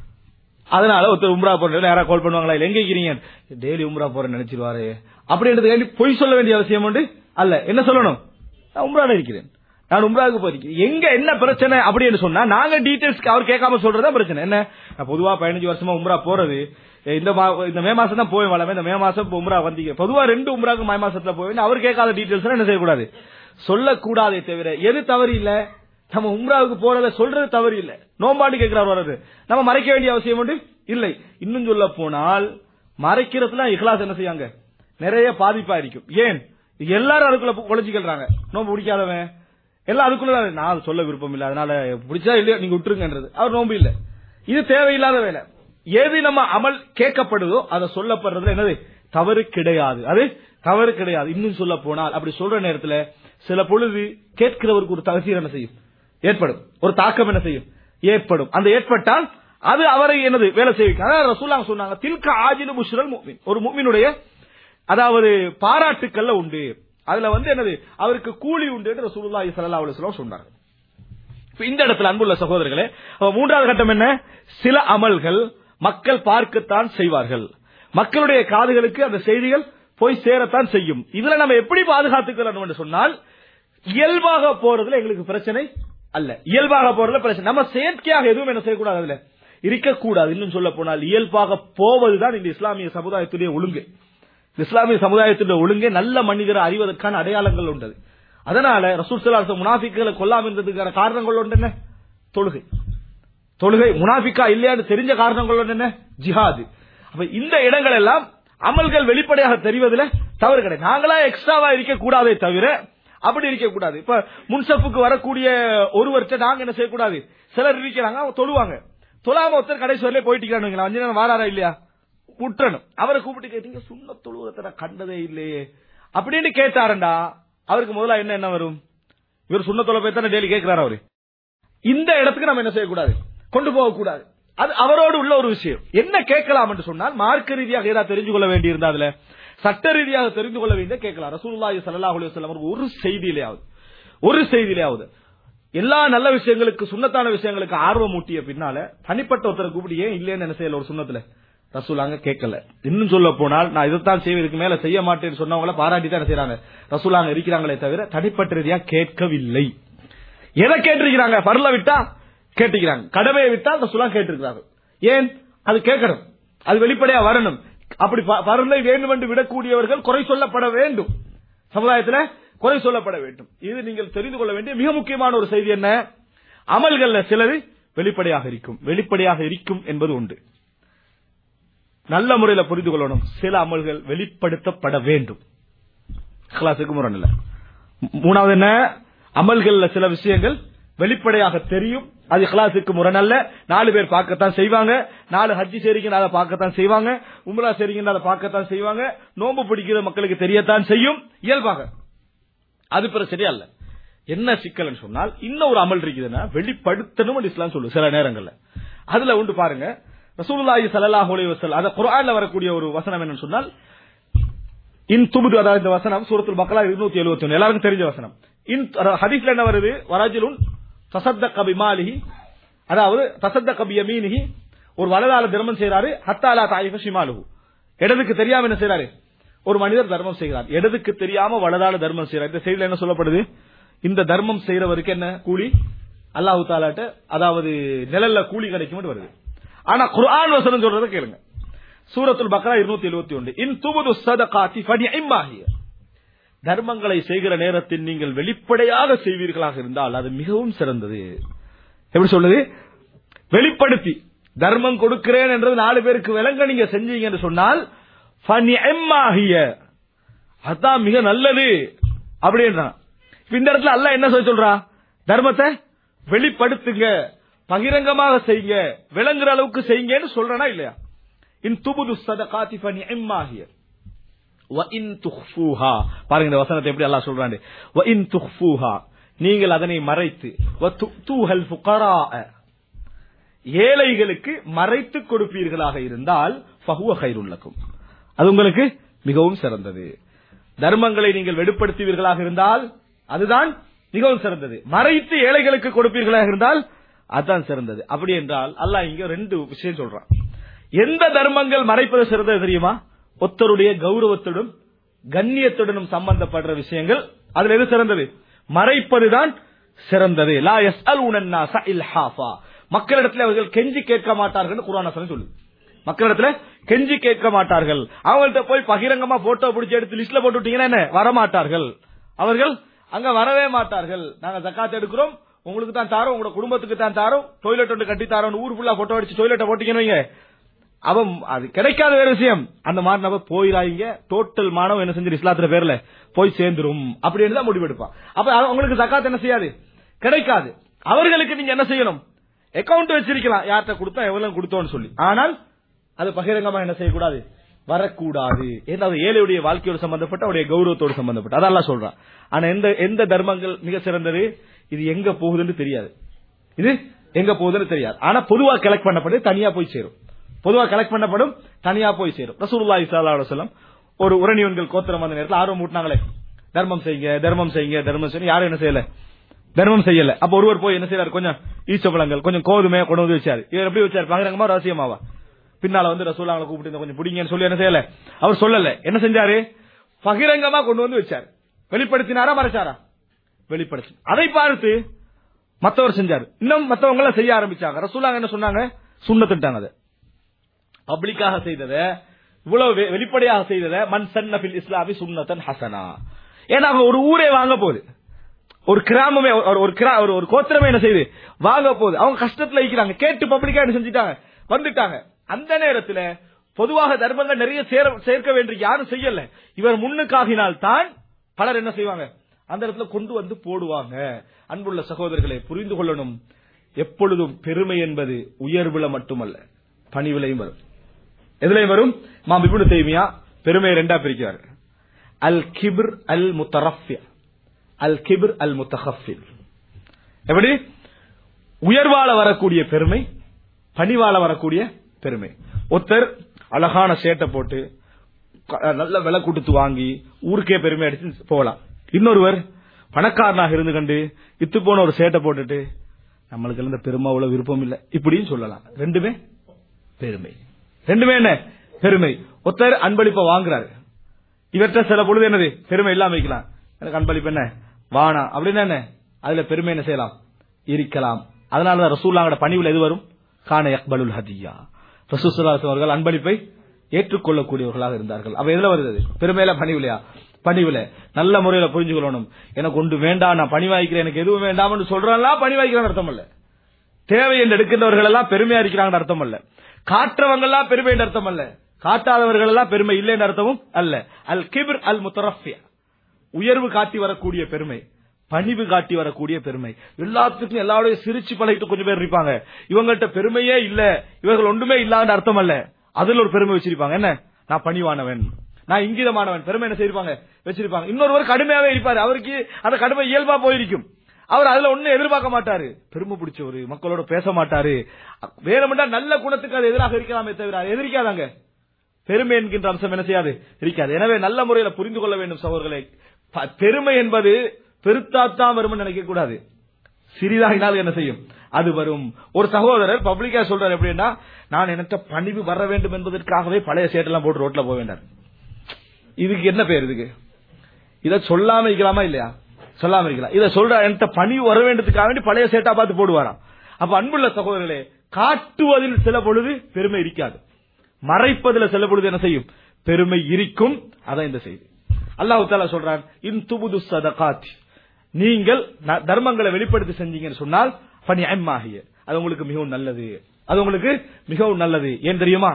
அதனால ஒருத்தர் உம்ரா போறேன் யாரா கால் பண்ணுவாங்களா இல்ல எங்க இருக்கிறீங்க டெய்லி உம்ரா போறேன்னு நினைச்சிருவாரு அப்படின்றது பொய் சொல்ல வேண்டிய அவசியம் உண்டு அல்ல என்ன சொல்லணும் நான் உம்ரால இருக்கிறேன் நான் உம்ராவுக்கு போயிருக்கேன் எங்க என்ன பிரச்சனை அப்படின்னு சொன்னா நாங்க டீடைல்ஸ் அவர் கேட்காம சொல்றதா பிரச்சனை என்ன நான் பொதுவா பதினஞ்சு வருஷமா உம்ரா போறது இந்த மா- இந்த மே மாசம் தான் போய் வளமே இந்த மே மாசம் இப்ப உம்ரா வந்தீங்க பொதுவா ரெண்டு உம்ராக்கு மே மாசத்துல போய் அவர் கேட்காத டீடைல்ஸ் என்ன செய்யக்கூடாது சொல்லக்கூடாதே தவிர எது தவறு இல்ல நம்ம உம்ராவுக்கு போறத சொல்றது தவறு இல்ல நோம்பாண்டு கேட்கிறார் வர்றது நம்ம மறைக்க வேண்டிய அவசியம் உண்டு இல்லை இன்னும் சொல்ல போனால் மறைக்கிறதுல இஹ்லாஸ் என்ன செய்யாங்க நிறைய பாதிப்பா இருக்கும் ஏன் எல்லாரும் அதுக்குள்ள குழச்சிக்கிறாங்க நோம்பு பிடிக்காதவன் எல்லாம் அதுக்குள்ள நான் அது சொல்ல விருப்பம் இல்ல அதனால பிடிச்சா இல்லையா நீங்க விட்டுருங்கன்றது அவர் நோம்பு இல்ல இது தேவையில்லாத வேலை எது நம்ம அமல் கேட்கப்படுதோ அதை சொல்லப்படுறதுல என்னது தவறு கிடையாது அது தவறு கிடையாது இன்னும் சொல்ல போனால் அப்படி சொல்ற நேரத்துல சில பொழுது கேட்கிறவருக்கு ஒரு தகசீர் என்ன செய்யும் ஏற்படும் ஒரு தாக்கம் என்ன செய்யும் ஏற்படும் அந்த ஏற்பட்டால் அது அவரை என்னது வேலை செய்விக்கும் அதாவது ரசூலுல்லாஹ் சொன்னாங்க தில்க ஆஜிலு புஷ்ரல் முஃமின் ஒரு முஃமினுடைய அதாவது பாராட்டுக்கள்ல உண்டு அதுல வந்து என்னது அவருக்கு கூலி உண்டு என்று ரசூலுல்லாஹி ஸல்லல்லாஹு அலைஹி வஸல்லம் சொன்னாங்க இப்ப இந்த இடத்துல அன்புள்ள சகோதரர்களே அப்ப மூன்றாவது கட்டம் என்ன சில அமல்கள் மக்கள் பார்க்கத்தான் செய்வார்கள் மக்களுடைய காதுகளுக்கு அந்த செய்திகள் போய் சேரத்தான் செய்யும் இதுல நம்ம எப்படி பாதுகாத்துக்கலாம் என்று சொன்னால் இயல்பாக போறதுல எங்களுக்கு பிரச்சனை அல்ல இயல்பாக போறதுல பிரச்சனை நம்ம செயற்கையாக எதுவும் என்ன செய்யக்கூடாது அதுல இருக்கக்கூடாது இன்னும் சொல்ல போனால் இயல்பாக போவதுதான் இந்த இஸ்லாமிய சமுதாயத்துடைய ஒழுங்கு இந்த இஸ்லாமிய சமுதாயத்துடைய ஒழுங்கே நல்ல மனிதரை அறிவதற்கான அடையாளங்கள் உண்டு அதனால ரசூல் சலாச முனாஃபிக்களை கொல்லாம இருந்ததுக்கான காரணங்கள் உண்டு என்ன தொழுகை தொழுகை முனாஃபிக்கா இல்லையான்னு தெரிஞ்ச காரணங்கள் உண்டு என்ன ஜிஹாது அப்ப இந்த இடங்கள் எல்லாம் அமல்கள் வெளிப்படையாக தெரிவதில் தவறு கிடையாது நாங்களா எக்ஸ்ட்ராவா இருக்க கூடாதே தவிர அப்படி இருக்க கூடாது இப்ப முன்சப்புக்கு வரக்கூடிய ஒருவர்கிட்ட நாங்க என்ன செய்யக்கூடாது சிலர் இருக்கிறாங்க அவங்க தொழுவாங்க தொழாம ஒருத்தர் கடைசி வரலே போயிட்டு அஞ்சு நேரம் வாராரா இல்லையா விட்டுறணும் அவரை கூப்பிட்டு கேட்டீங்க சுண்ண தொழுவத்தை நான் கண்டதே இல்லையே அப்படின்னு கேட்டாரண்டா அவருக்கு முதல்ல என்ன என்ன வரும் இவர் சுண்ண தொலை போய் தானே டெய்லி கேட்கிறாரு அவரு இந்த இடத்துக்கு நம்ம என்ன செய்யக்கூடாது கொண்டு போகக்கூடாது அது அவரோடு உள்ள ஒரு விஷயம் என்ன கேட்கலாம் என்று சொன்னால் மார்க்க ரீதியாக ஏதாவது தெரிஞ்சு கொள்ள வேண்டி இருந்தா அதுல சட்ட ரீதியாக தெரிந்து கொள்ள வேண்டிய கேட்கலாம் ரசூலுல்லாஹி ஸல்லல்லாஹு அலைஹி வஸல்லம் அவர்கள் ஒரு செய்தியிலேயாவது ஒரு செய்தியிலேயாவது எல்லா நல்ல விஷயங்களுக்கு சுண்ணத்தான விஷயங்களுக்கு ஆர்வம் ஊட்டிய பின்னால தனிப்பட்ட ஒருத்தரை கூப்பிட்டு ஏன் இல்லைன்னு என்ன செய்யல ஒரு சுண்ணத்துல ரசூலாங்க கேட்கல இன்னும் சொல்ல போனால் நான் இதைத்தான் செய்வேன் இதுக்கு மேல செய்ய மாட்டேன்னு சொன்னவங்கள பாராட்டி தான் என்ன செய்யறாங்க ரசூலாங்க இருக்கிறாங்களே தவிர தனிப்பட்ட ரீதியா கேட்கவில்லை எதை கேட்டிருக்கிறாங்க பரல விட்டா கேட்டிருக்கிறாங்க கடமையை விட்டா ரசூலா கேட்டிருக்கிறாங்க ஏன் அது கேட்கணும் அது வெளிப்படையா வரணும் அப்படி ப- பரலை வேண்டும் என்று விடக்கூடியவர்கள் குறை சொல்லப்பட வேண்டும் சமுதாயத்துல குறை சொல்லப்பட வேண்டும் இது நீங்கள் தெரிந்து கொள்ள வேண்டிய மிக முக்கியமான ஒரு செய்தி என்ன அமல்கள்ல சிலது வெளிப்படையாக இருக்கும் வெளிப்படையாக இருக்கும் என்பது உண்டு நல்ல முறையில புரிந்து கொள்ளணும் சில அமல்கள் வெளிப்படுத்தப்பட வேண்டும் இஹ்லாஸுக்கு முரண் இல்ல மூணாவது என்ன அமல்கள்ல சில விஷயங்கள் வெளிப்படையாக தெரியும் அது இஹ்லாஸுக்கு முரண் அல்ல நாலு பேர் பார்க்கத்தான் செய்வாங்க நாலு ஹஜ்ஜி செய்றீங்க அதை பார்க்கத்தான் செய்வாங்க உம்ரா செய்றீங்க அதை பார்க்கத்தான் செய்வாங்க நோன்பு பிடிக்கிற மக்களுக்கு தெரியத்தான் செய்யும் இயல்பாக அது பிற சரியா இல்ல என்ன சிக்கல்னு சொன்னால் இன்னும் ஒரு அமல் இருக்குதுன்னா வெளிப்படுத்தணும் இஸ்லாம் சொல்லு சில நேரங்கள்ல அதுல உண்டு பாருங்க ரசூலுல்லாஹி ஸல்லல்லாஹு அலைஹி வஸல்லம் அத குர்ஆன்ல வரக்கூடிய ஒரு வசனம் என்னன்னு சொன்னால் இன் துபுது அதாவது இந்த வசனம் சூரத்துல் பக்ரா 271 எல்லாருக்கும் தெரிஞ்ச வசனம் இன் ஹதீஸ்ல என்ன வருது வரஜுலுன் தசத்தக பிமாலிஹி அதாவது தசத்தக பியமீனிஹி ஒரு வலதால தர்மம் செய்றாரு ஹத்தாலா தாயிஃப ஷிமாலுஹு இடதுக்கு தெரியாம என்ன செய்றாரு ஒரு மனிதர் தர்மம் செய்கிறார் இடதுக்கு தெரியாம வலதால தர்மம் செய்றார் இந்த செய்தியில என்ன சொல்லப்படுது இந்த தர்மம் செய்யறவருக்கு என்ன கூலி அல்லாஹு தாலாட்ட அதாவது நிழல்ல கூலி கிடைக்கும் வருது ஆனா குர்ஆன் வசனம் சொல்றதை கேளுங்க சூரத்துல் பக்ரா 271 இன் துபுது ஸதகாத்தி ஃபனிஇம்மாஹிய தர்மங்களை செய்கிற நேரத்தில் நீங்கள் வெளிப்படையாக செய்வீர்களாக இருந்தால் அது மிகவும் சிறந்தது எப்படி சொல்லுது வெளிப்படுத்தி தர்மம் கொடுக்கிறேன் என்றது நாலு பேருக்கு விளங்க நீங்க செஞ்சீங்க என்று சொன்னால் ஃபனிஇம்மாஹிய அதான் மிக நல்லது அப்படின்றான் இப்ப இந்த இடத்துல அல்லாஹ் என்ன சொல்ல சொல்றா தர்மத்தை வெளிப்படுத்துங்க பகிரங்கமாக செய்யுங்க விளங்குற அளவுக்கு செய்யுங்கன்னு சொல்றனா இல்லையா இன் துபுது சதகாத்தி ஃபனிஇம்மாஹிய وَإِن تُخْفُوهَا பாருங்க இந்த வசனத்தை எப்படி அல்லாஹ் சொல்றாங்க وَإِن تُخْفُوهَا நீங்கள் அதனை மறைத்து وَتُؤْتُوهَا الْفُقَرَاءَ ஏழைகளுக்கு மறைத்து கொடுப்பீர்களாக இருந்தால் ஃபஹுவ கைருல் லக்கும் அது உங்களுக்கு மிகவும் சிறந்தது தர்மங்களை நீங்கள் வெளிப்படுத்துவீர்களாக இருந்தால் அதுதான் மிகவும் சிறந்தது மறைத்து ஏழைகளுக்கு கொடுப்பீர்களாக இருந்தால் அதுதான் சிறந்தது அப்படி என்றால் அல்லாஹ் இங்க ரெண்டு விஷயம் சொல்றான் எந்த தர்மங்கள் மறைப்பது சிறந்தது தெரியுமா ஒத்தருடைய கௌரவத்துடன் கண்ணியத்துடனும் சம்பந்தப்படுற விஷயங்கள் அதுல எது சிறந்தது மறைப்பதுதான் சிறந்தது லா யஸ்அலூன النَّاسَ இல்ஹாஃபா மக்களிடத்தில் அவர்கள் கெஞ்சி கேட்க மாட்டார்கள் குர்ஆன் வசனம் சொல்லுது மக்களிடத்துல கெஞ்சி கேட்க மாட்டார்கள் அவங்கள்ட்ட போய் பகிரங்கமா போட்டோ பிடிச்சி எடுத்து லிஸ்ட்ல போட்டு விட்டீங்கன்னா என்ன வரமாட்டார்கள் அவர்கள் அங்க வரவே மாட்டார்கள் நாங்க ஜக்காத் எடுக்கிறோம் உங்களுக்கு தான் தாரோம் உங்களோட குடும்பத்துக்கு தான் தாரோம் டொய்லெட் ஒன்று கட்டி தாரோம் ஊர் ஃபுல்லா போட்டோ அடிச்சு டொய்லெட்டை போட்டீங்கன்னு வைங்க அவன் அது கிடைக்காத வேற விஷயம் அந்த மாதிரி நம்ம போயிடாங்க டோட்டல் மாணவன் என்ன செஞ்சு இஸ்லாத்துல பேர்ல போய் சேர்ந்துரும் அப்படின்னு தான் முடிவெடுப்பான் அப்ப அவங்களுக்கு ஜக்காத் என்ன செய்யாது கிடைக்காது அவர்களுக்கு நீங்க என்ன செய்யணும் அக்கவுண்ட் வச்சிருக்கலாம் யார்கிட்ட கொடுத்தா எவ்வளவு கொடுத்தோம்னு சொல்லி ஆனால் அது பகிரங்கமா என்ன செய்யக்கூடாது வரக்கூடாது ஏன்னா அது ஏழையுடைய வாழ்க்கையோடு சம்பந்தப்பட்ட அவருடைய கௌரவத்தோடு சம்பந்தப்பட்ட அதெல்லாம் சொல்றான் ஆனா எந்த எந்த தர்மங்கள் மிக சிறந்தது இது எங்க போகுதுன்னு தெரியாது இது எங்க போகுதுன்னு தெரியாது ஆனா பொதுவா கலெக்ட் பண்ணப்பட்டு தனியா போய் சேரும் பொதுவா கலெக்ட் பண்ணப்படும் தனியா போய் சேரும் ரசூலுல்லாஹி ஸல்லல்லாஹு அலைஹி வஸல்லம் ஒரு உரணியன்கள் கோத்திரம் வந்த நேரத்தில் ஆர்வம் ஊட்டினாங்களே தர்மம் செய்யுங்க தர்மம் செய்யுங்க தர்மம் செய்யுங்க யாரும் என்ன செய்யல தர்மம் செய்யல அப்ப ஒருவர் போய் என்ன செய்யறாரு கொஞ்சம் ஈச்சப்பழங்கள் கொஞ்சம் கோதுமை கொண்டு வந்து வச்சாரு இவர் எப்படி வச்சாரு பகிரங்கமா ரகசியமாவா பின்னால வந்து ரசூலாங்களை கூப்பிட்டு இந்த கொஞ்சம் பிடிங்கன்னு சொல்லி என்ன செய்யல அவர் சொல்லல என்ன செஞ்சாரு பகிரங்கமா கொண்டு வந்து வச்சாரு வெளிப்படுத்தினாரா மறைச்சாரா வெளிப்படுத்தி அதை பார்த்து மத்தவர் செஞ்சாரு இன்னும் மத்தவங்க எல்லாம் செய்ய ஆரம்பிச்சாங்க ரசூலாங்க என்ன சொன்னாங்க சுண்ணத்துட்டாங்க அதை பப்ளிக்காக செய்தத இவ்வளவு வெ- வெளிப்படையாக செய்தத மன் சன்னபில் இஸ்லாமி சுன்னத்தன் ஹசனா ஏன்னா அவங்க ஒரு ஊரே வாங்க போகுது ஒரு கிராமமே ஒரு- ஒரு கிரா ஒரு ஒரு கோத்திரமே என்ன செய்யுது வாங்க போகுது அவங்க கஷ்டத்துல இருக்கிறாங்க கேட்டு பப்ளிக்கா என்ன செஞ்சுட்டாங்க வந்துட்டாங்க அந்த நேரத்துல பொதுவாக தர்மங்கள் நிறைய சேர- சேர்க்க வேண்டிய யாரும் செய்யல இவர் முன்னுக்காகினால் தான் பலர் என்ன செய்வாங்க அந்த இடத்துல கொண்டு வந்து போடுவாங்க அன்புள்ள சகோதரர்களை புரிந்து கொள்ளணும் எப்பொழுதும் பெருமை என்பது உயர்வுல மட்டுமல்ல பணிவிலையும் வரும் எதுலையும் வரும் மாம் இப்னு தைமியா பெருமையை ரெண்டா பிரிக்கிறார் அல் கிபிர் அல் முத்தரஃபியா அல் கிபிர் அல் முத்தஹஃபில் எப்படி உயர்வால வரக்கூடிய பெருமை பணிவால வரக்கூடிய பெருமை ஒருத்தர் அழகான சேட்டை போட்டு க- நல்ல விலை கொடுத்து வாங்கி ஊருக்கே பெருமை அடிச்சு போகலாம் இன்னொருவர் பணக்காரனாக இருந்து கண்டு இத்து போன ஒரு சேட்டை போட்டுட்டு நம்மளுக்கு இருந்த பெருமை அவ்வளவு விருப்பம் இல்ல இப்படியும் சொல்லலாம் ரெண்டுமே பெருமை ரெண்டுமே என்ன பெருமை ஒருத்தர் அன்பளிப்பை வாங்குறாரு இவற்றை சில பொழுது என்னது பெருமை இல்லாம வைக்கலாம் எனக்கு அன்பளிப்பு என்ன வானா அப்படின்னு என்ன அதுல பெருமை என்ன செய்யலாம் இருக்கலாம் அதனாலதான் ரசூல்லாங்கட பணிவுல எது வரும் கான யக்பலுல் ஹதியா ரசூசுல்லாஸ் அவர்கள் அன்பளிப்பை ஏற்றுக்கொள்ளக்கூடியவர்களாக இருந்தார்கள் அப்ப எதுல வருது அது? பெருமையில பணிவுலையா பணிவுல நல்ல முறையில புரிஞ்சுக்கொள்ளணும் எனக்கு ஒன்று வேண்டாம் நான் பணி வாய்க்கிறேன் எனக்கு எதுவும் வேண்டாம்னு சொல்றான் பணி வாய்க்கிறான் அர்த்தம் இல்ல தேவை என்று எடுக்கின்றவர்கள் எல்லாம் பெருமையா இருக்கிறாங்கன்னு அர்த்தம் அல்ல காற்றவங்க எல்லாம் பெருமை என்று அர்த்தம் அல்ல காட்டாதவர்கள் எல்லாம் பெருமை இல்லை என்ற அர்த்தமும் அல்ல அல் கிபிர் அல் முத்தரஃபியா உயர்வு காட்டி வரக்கூடிய பெருமை பணிவு காட்டி வரக்கூடிய பெருமை எல்லாத்துக்கும் எல்லாரோடையும் சிரிச்சு பழகிட்டு கொஞ்சம் பேர் இருப்பாங்க இவங்கள்ட்ட பெருமையே இல்ல இவர்கள் ஒன்றுமே இல்லாத அர்த்தம் அல்ல அதுல ஒரு பெருமை வச்சிருப்பாங்க என்ன நான் பணிவானவன் நான் இங்கிதமானவன் பெருமை என்ன செய்திருப்பாங்க வச்சிருப்பாங்க இன்னொருவர் கடுமையாவே இருப்பாரு அவருக்கு அந்த கடுமை இயல்பா போயிருக்கும் அவர் அதுல ஒண்ணும் எதிர்பார்க்க மாட்டாரு பெருமை பிடிச்சவரு மக்களோட பேச மாட்டாரு வேணுமென்றா நல்ல குணத்துக்கு அது எதிராக இருக்கலாமே தவிர அது எதிர்க்காதாங்க பெருமை என்கின்ற அம்சம் என்ன செய்யாது இருக்காது எனவே நல்ல முறையில புரிந்து கொள்ள வேண்டும் சகோதரர்களே ப- பெருமை என்பது பெருத்தாத்தான் வரும்னு நினைக்க கூடாது சிறிதாகினால் என்ன செய்யும் அது வரும் ஒரு சகோதரர் பப்ளிக்கா சொல்றாரு எப்படின்னா நான் எனக்கு பணிவு வர வேண்டும் என்பதற்காகவே பழைய சேட்டெல்லாம் போட்டு ரோட்ல போக வேண்டாம் இதுக்கு என்ன பேர் இதுக்கு இத சொல்லாம இருக்கலாமா இல்லையா சொல்லாம இருக்கலாம் இத சொல்ற என்கிட்ட பணிவு வர வேண்டதுக்காக வேண்டி பழைய சேட்டா பார்த்து போடுவாராம் அப்ப அன்புள்ள சகோதரர்களே காட்டுவதில் சில பொழுது பெருமை இருக்காது மறைப்பதில் சில பொழுது என்ன செய்யும் பெருமை இருக்கும் அதான் இந்த செய்தி அல்லாஹ் தாலா சொல்றான் இன் துபுது சதகாத் நீங்கள் ந- தர்மங்களை வெளிப்படுத்தி செஞ்சீங்கன்னு சொன்னால் பணி அம்மாகிய அது உங்களுக்கு மிகவும் நல்லது அது உங்களுக்கு மிகவும் நல்லது ஏன் தெரியுமா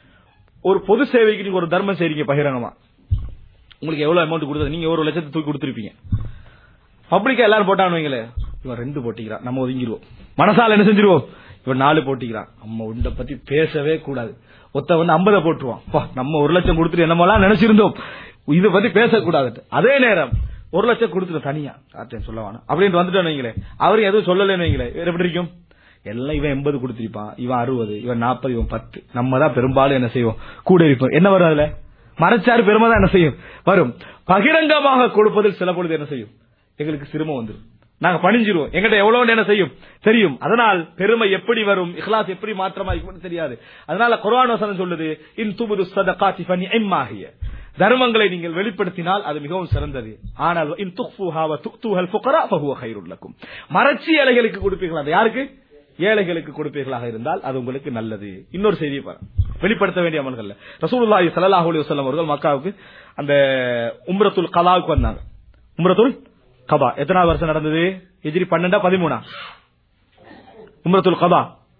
ஒரு பொது சேவைக்கு நீங்க ஒரு தர்மம் செய்றீங்க பகிரங்கமா உங்களுக்கு எவ்வளவு அமௌண்ட் கொடுத்தது நீங்க ஒரு லட்சத்தை தூக்கி கொடுத்துருப்பீங்க பப்ளிக்கா எல்லாரும் போட்டான்னு வைங்களேன் இவன் ரெண்டு போட்டிக்கிறான் நம்ம ஒதுங்கிடுவோம் மனசால என்ன செஞ்சிருவோம் இவன் நாலு போட்டிக்கிறான் நம்ம உண்ட பத்தி பேசவே கூடாது ஒத்த வந்து ஐம்பதை போட்டுருவான் பா, நம்ம ஒரு லட்சம் கொடுத்துட்டு என்னமெல்லாம் நினைச்சிருந்தோம் இதை பத்தி பேசக்கூடாது அதே நேரம் ஒரு லட்சம் கொடுத்துட்டு தனியா கார்த்தியன் சொல்ல வேணாம் அப்படின்னு வந்துட்டோம் வைங்களேன் அவரும் எதுவும் சொல்லலன்னு வைங்களேன் வேற எப்படி இருக்கும் எல்லாம் இவன் எண்பது கொடுத்திருப்பான் இவன் அறுபது இவன் நாற்பது இவன் பத்து நம்ம தான் பெரும்பாலும் என்ன செய்வோம் கூட இருப்போம் என்ன வரும் அதுல மறைச்சாரு பெருமை தான் என்ன செய்யும் வரும் பகிரங்கமாக கொடுப்பதில் சில பொழுது என்ன செய்யும் எங்களுக்கு சிரமம் வந்துடும் நாங்க பணிஞ்சிருவோம் எங்கிட்ட எவ்வளவு என்ன செய்யும் தெரியும் அதனால் பெருமை எப்படி வரும் இஹ்லாஸ் எப்படி மாற்றமா இருக்கும்னு தெரியாது அதனால குர்ஆன் வசனம் சொல்லுது இன் துபுது சதகாத்தி ஃபனி இம்மாகிய தர்மங்களை நீங்கள் வெளிப்படுத்தினால் அது மிகவும் சிறந்தது ஆனால் இன் துக்ஃபுஹா வ துக்துஹல் ஃபுகரா ஃபஹுவ கைருல் லக்கும் மறைச்சி ஏழைகளுக்கு கொடுப்பீர்களா அது யாருக்கு ஏழைகளுக்கு கொடுப்பீர்களாக இருந்தால் அது உங்களுக்கு நல்லது இன்னொரு செய்தியை பாருங்க வெளிப்படுத்த வேண்டிய அமல்கள்ல ரசூலுல்லாஹி ஸல்லல்லாஹு அலைஹி வஸல்லம் அவர்கள் மக்காவுக்கு அந்த உம்ரத்துல் கலாவுக்கு வந்தாங்க உம்ரத்துல் கபா எத்தனாவது வருஷம் நடந்தது எஜிரி பன்னெண்டா பதிமூணா உம்ரத்துல் கபா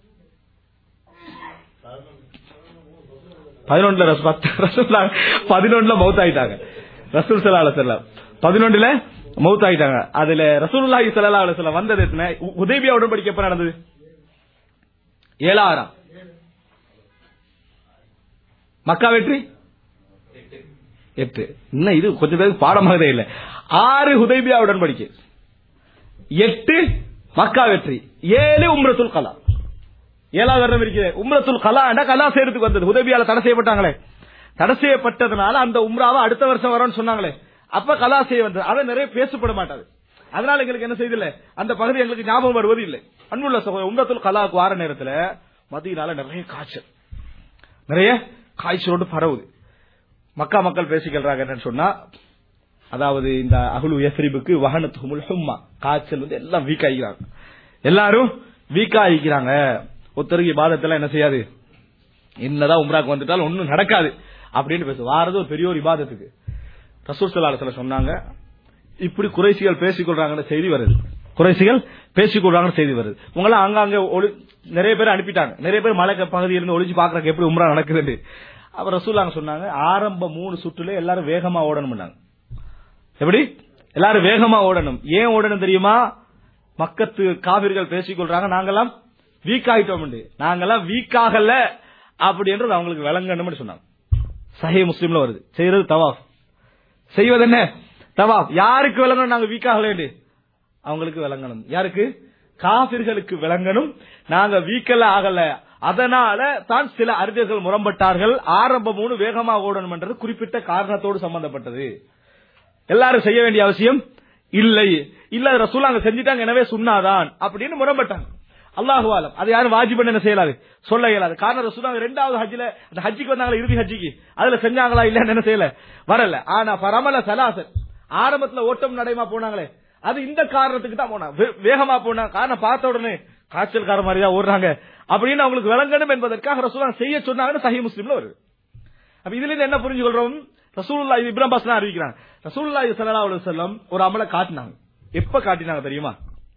பதினொன்றுல ரச- பத்து ரசூல்லா பதினொன்றுல மவுத் ஆயிட்டாங்க ரசூல் சல்லா அலுவலம் பதினொன்றுல மவுத் ஆயிட்டாங்க அதுல ரசூலுல்லாஹி ஸல்லல்லாஹு அலைஹி வஸல்லம் வந்தது எத்தனை உ- உதைபியா உடன்படிக்கை எப்ப நடந்தது ஏழாயிரம் மக்கா வெற்றி எட்டு இன்னும் இது கொஞ்சம் பேருக்கு பாடமாகவே இல்லை ஆறு ஹுதைபியா உடன்படிக்கை எட்டு மக்கா வெற்றி ஏழு உம்ரத்துல் கலா ஏழாவது வருடம் இருக்கிறது உம்ரத்துல் கலா கலா செய்யறதுக்கு வந்தது ஹுதைபியால தடை செய்யப்பட்டாங்களே தடை செய்யப்பட்டதுனால அந்த உம்ராவை அடுத்த வருஷம் வரும்னு சொன்னாங்களே அப்ப கலா செய்ய வந்தது அதை நிறைய பேசப்பட மாட்டாது அதனால எங்களுக்கு என்ன செய்தில்ல அந்த பகுதி எங்களுக்கு ஞாபகம் வருவது இல்லை அன்புள்ள சகோதரர் உம்ரத்துல் கலாவுக்கு வார நேரத்துல மதியனால நிறைய காய்ச்சல் நிறைய காய்ச்சலோடு பரவுது மக்கா மக்கள் பேசிக்கிறாங்க என்னன்னு சொன்னா அதாவது இந்த அகுலு எஸ்ரிபுக்கு வகனத்துமுல் ஹும்மா காய்ச்சல் வந்து எல்லாம் வீக் ஆகிக்கிறாங்க எல்லாரும் வீக் ஆகிக்கிறாங்க ஒருத்தருக்கு இபாதத்தெல்லாம் என்ன செய்யாது என்னதான் உம்ராக்கு வந்துட்டாலும் ஒண்ணும் நடக்காது அப்படின்னு பேசு வாரது ஒரு பெரிய ஒரு இபாதத்துக்கு ரசூல் சலாலத்துல சொன்னாங்க இப்படி குறைசிகள் பேசிக்கொள்றாங்கன்னு செய்தி வருது குறைசிகள் பேசிக்கொள்றாங்கன்னு செய்தி வருது உங்களாம் அங்கங்க ஒளி- நிறைய பேர் அனுப்பிட்டாங்க நிறைய பேர் மலை பகுதியில இருந்து ஒளிஞ்சு பாக்குறதுக்கு எப்படி உம்ரா நடக்குதுன்னு அப்ப ரசூலாங்க சொன்னாங்க ஆரம்ப மூணு சுற்றுல எல்லாரும் வேகமா ஓடணும்னாங்க எப்படி எல்லாரும் வேகமா ஓடணும் ஏன் ஓடணும் தெரியுமா மக்கத்து காவிர்கள் பேசிக்கொள்றாங்க நாங்கெல்லாம் வீக் ஆயிட்டோம் நாங்கெல்லாம் வீக் ஆகல அப்படின்றது அவங்களுக்கு விளங்கணும்னு சொன்னாங்க சஹி முஸ்லீம்ல வருது செய்யறது தவாஃப் செய்வது என்ன தவாஃப் யாருக்கு விளங்கணும் நாங்க வீக் ஆகல அவங்களுக்கு விளங்கணும் யாருக்கு காபிர்களுக்கு விளங்கணும் நாங்க வீக்கல ஆகல அதனால தான் சில அறிஞர்கள் முரம்பட்டார்கள் ஆரம்ப மூணு வேகமா ஓடணும் என்றது குறிப்பிட்ட காரணத்தோடு சம்பந்தப்பட்டது எல்லாரும் செய்ய வேண்டிய அவசியம் இல்லை இல்ல அது ரசூல் அங்க செஞ்சுட்டாங்க எனவே சுண்ணாதான் அப்படின்னு முரம்பட்டாங்க அல்லாஹுவாலம் அது யாரும் வாஜிப் என்ன செய்யலாது சொல்ல இயலாது காரணம் ரசூல் ரெண்டாவது ஹஜ்ஜில அந்த ஹஜ்ஜிக்கு வந்தாங்களா இறுதி ஹஜ்ஜிக்கு அதுல செஞ்சாங்களா இல்லன்னு என்ன செய்யல வரல ஆனா பரமல சலாசன் ஆரம்பத்துல ஓட்டம் நடைமா போனாங்களே அது இந்த காரணத்துக்கு தான் போனாங்க வே- வேகமா போனாங்க காரணம் பார்த்த உடனே காய்ச்சல்கார மாதிரி தான் ஓடுறாங்க அப்படின்னு அவங்களுக்கு விளங்கணும் என்பதற்காக ரசூல் செய்ய சொன்னாங்கன்னு சஹி முஸ்லீம்ல வருது அப்ப இதுல இருந்து என்ன புரிஞ்சு கொள்றோம் ரசூலுல்லா இது இப்ராஹிம் பாஸ் அறிவிக்கிறாங்க ரசூலுல்லா ஸல்லல்லாஹு அலைஹி வஸல்லம் ஒரு அமலை காட்டினாங்க எப்ப காட்டினாங்க தெரியுமா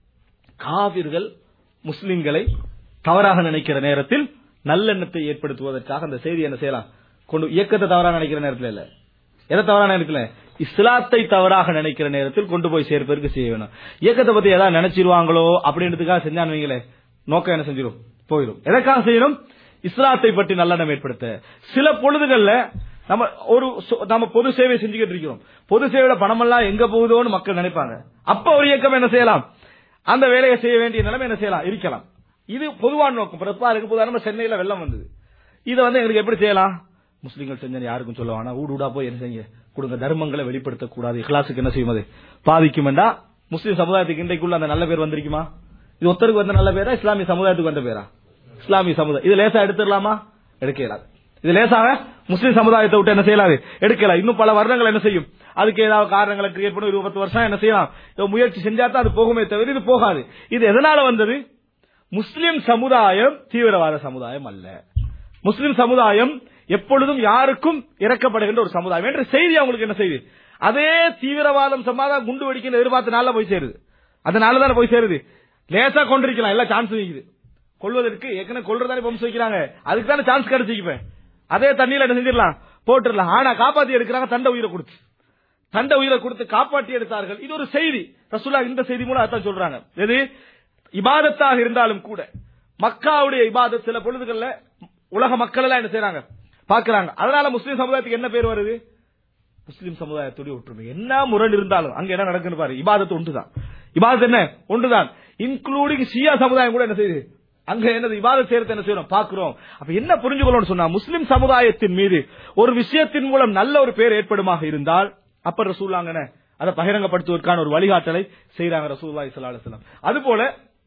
காவிர்கள் முஸ்லிம்களை தவறாக நினைக்கிற நேரத்தில் நல்லெண்ணத்தை ஏற்படுத்துவதற்காக அந்த செய்தி என்ன செய்யலாம் கொண்டு இயக்கத்தை தவறாக நினைக்கிற நேரத்தில் இல்ல எதை தவறாக நினைக்கல இஸ்லாத்தை தவறாக நினைக்கிற நேரத்தில் கொண்டு போய் சேர்ப்பதற்கு செய்ய வேணும் இயக்கத்தை பத்தி ஏதாவது நினைச்சிருவாங்களோ அப்படின்றதுக்காக செஞ்சான்னு வைங்களே நோக்கம் என்ன செஞ்சிடும் போயிடும் எதற்காக செய்யணும் இஸ்லாத்தை பற்றி நல்லெண்ணம் ஏற்படுத்த சில பொழுதுகள்ல நம்ம ஒரு சொ- நம்ம பொது சேவை செஞ்சுக்கிட்டு இருக்கிறோம் பொது சேவையோட பணமெல்லாம் எங்க போகுதோன்னு மக்கள் நினைப்பாங்க அப்ப ஒரு இயக்கம் என்ன செய்யலாம் அந்த வேலையை செய்ய வேண்டிய நிலைமை என்ன செய்யலாம் இருக்கலாம் இது பொதுவான நோக்கம் பிறப்பா இருக்கு உதாரணமா சென்னையில வெள்ளம் வந்தது இதை வந்து எங்களுக்கு எப்படி செய்யலாம் முஸ்லீம்கள் செஞ்சு யாருக்கும் சொல்ல வேணாம் ஊடு ஊடா போய் என்ன செய்யுங்க கொடுங்க தர்மங்களை வெளிப்படுத்தக் கூடாது இஹ்லாஸுக்கு என்ன செய்யும் அது பாதிக்கும் என்றா முஸ்லீம் சமுதாயத்துக்கு இன்றைக்குள்ள அந்த நல்ல பேர் வந்திருக்குமா இது ஒருத்தருக்கு வந்த நல்ல பேரா இஸ்லாமிய சமுதாயத்துக்கு வந்த பேரா இஸ்லாமிய சமுதாயம் இது லேசா எடுத்துடலாமா எடுக்க இயலாது இது லேசாக முஸ்லீம் சமுதாயத்தை விட்டு என்ன செய்யலாது எடுக்கலாம் இன்னும் பல வருடங்கள் என்ன செய்யும் அதுக்கு ஏதாவது காரணங்களை கிரியேட் பண்ணி இருபது பத்து வருஷம் என்ன செய்யலாம் இவன் முயற்சி செஞ்சா தான் அது போகுமே தவிர இது போகாது இது எதனால வந்தது முஸ்லிம் சமுதாயம் தீவிரவாத சமுதாயம் அல்ல முஸ்லிம் சமுதாயம் எப்பொழுதும் யாருக்கும் இறக்கப்படுகின்ற ஒரு சமுதாயம் என்ற செய்தி அவங்களுக்கு என்ன செய்யுது அதே தீவிரவாதம் சமாதானம் குண்டு வெடிக்கணும் எதிர்பார்த்த நாள்ல போய் சேருது அதனால தானே போய் சேருது லேசா கொண்டிருக்கலாம் எல்லாம் சான்ஸ் இருக்குது கொள்வதற்கு ஏற்கனவே கொள்றதானே பம்ஸ் வைக்கிறாங்க அதுக்கு தானே சான்ஸ் கிடைச்சிக்குப்பேன் அதே தண்ணியில என்ன செஞ்சிடலாம் போட்டுடலாம் ஆனா காப்பாத்தி எடுக்கிறாங்க தண்டை உயிரை கொடுத்து தண்டை உயிரை கொடுத்து காப்பாற்றி எடுத்தார்கள் இது ஒரு செய்தி ரசூலா இந்த செய்தி மூலம் அதான் சொல்றாங்க எது இபாதத்தாக இருந்தாலும் கூட மக்காவுடைய இபாதத் சில பொழுதுகள்ல உலக மக்கள் எல்லாம் என்ன செய்றாங்க பாக்குறாங்க அதனால முஸ்லீம் சமுதாயத்துக்கு என்ன பேர் வருது முஸ்லிம் சமுதாயத்துடைய ஒற்றுமை என்ன முரண் இருந்தாலும் அங்க என்ன நடக்குன்னு பாரு இபாதத்து ஒன்றுதான் இபாதத் என்ன ஒன்றுதான் இன்க்ளூடிங் ஷியா சமுதாயம் கூட என்ன செய்யுது அங்க என்னது இபாதத் செய்யறது என்ன செய்யறோம் பாக்குறோம் அப்ப என்ன புரிஞ்சுக்கணும்னு சொன்னா முஸ்லிம் சமுதாயத்தின் மீது ஒரு விஷயத்தின் மூலம் நல்ல ஒரு பேர் ஏற்படுமாக இருந்தால் அப்ப ரசூல்லாங்கன அதை பகிரங்கப்படுத்துவதற்கான ஒரு வழிகாட்டலை செய்யறாங்க ரசூல்லாய் ஸல்லல்லாஹு அலைஹி வஸல்லம் அதுபோல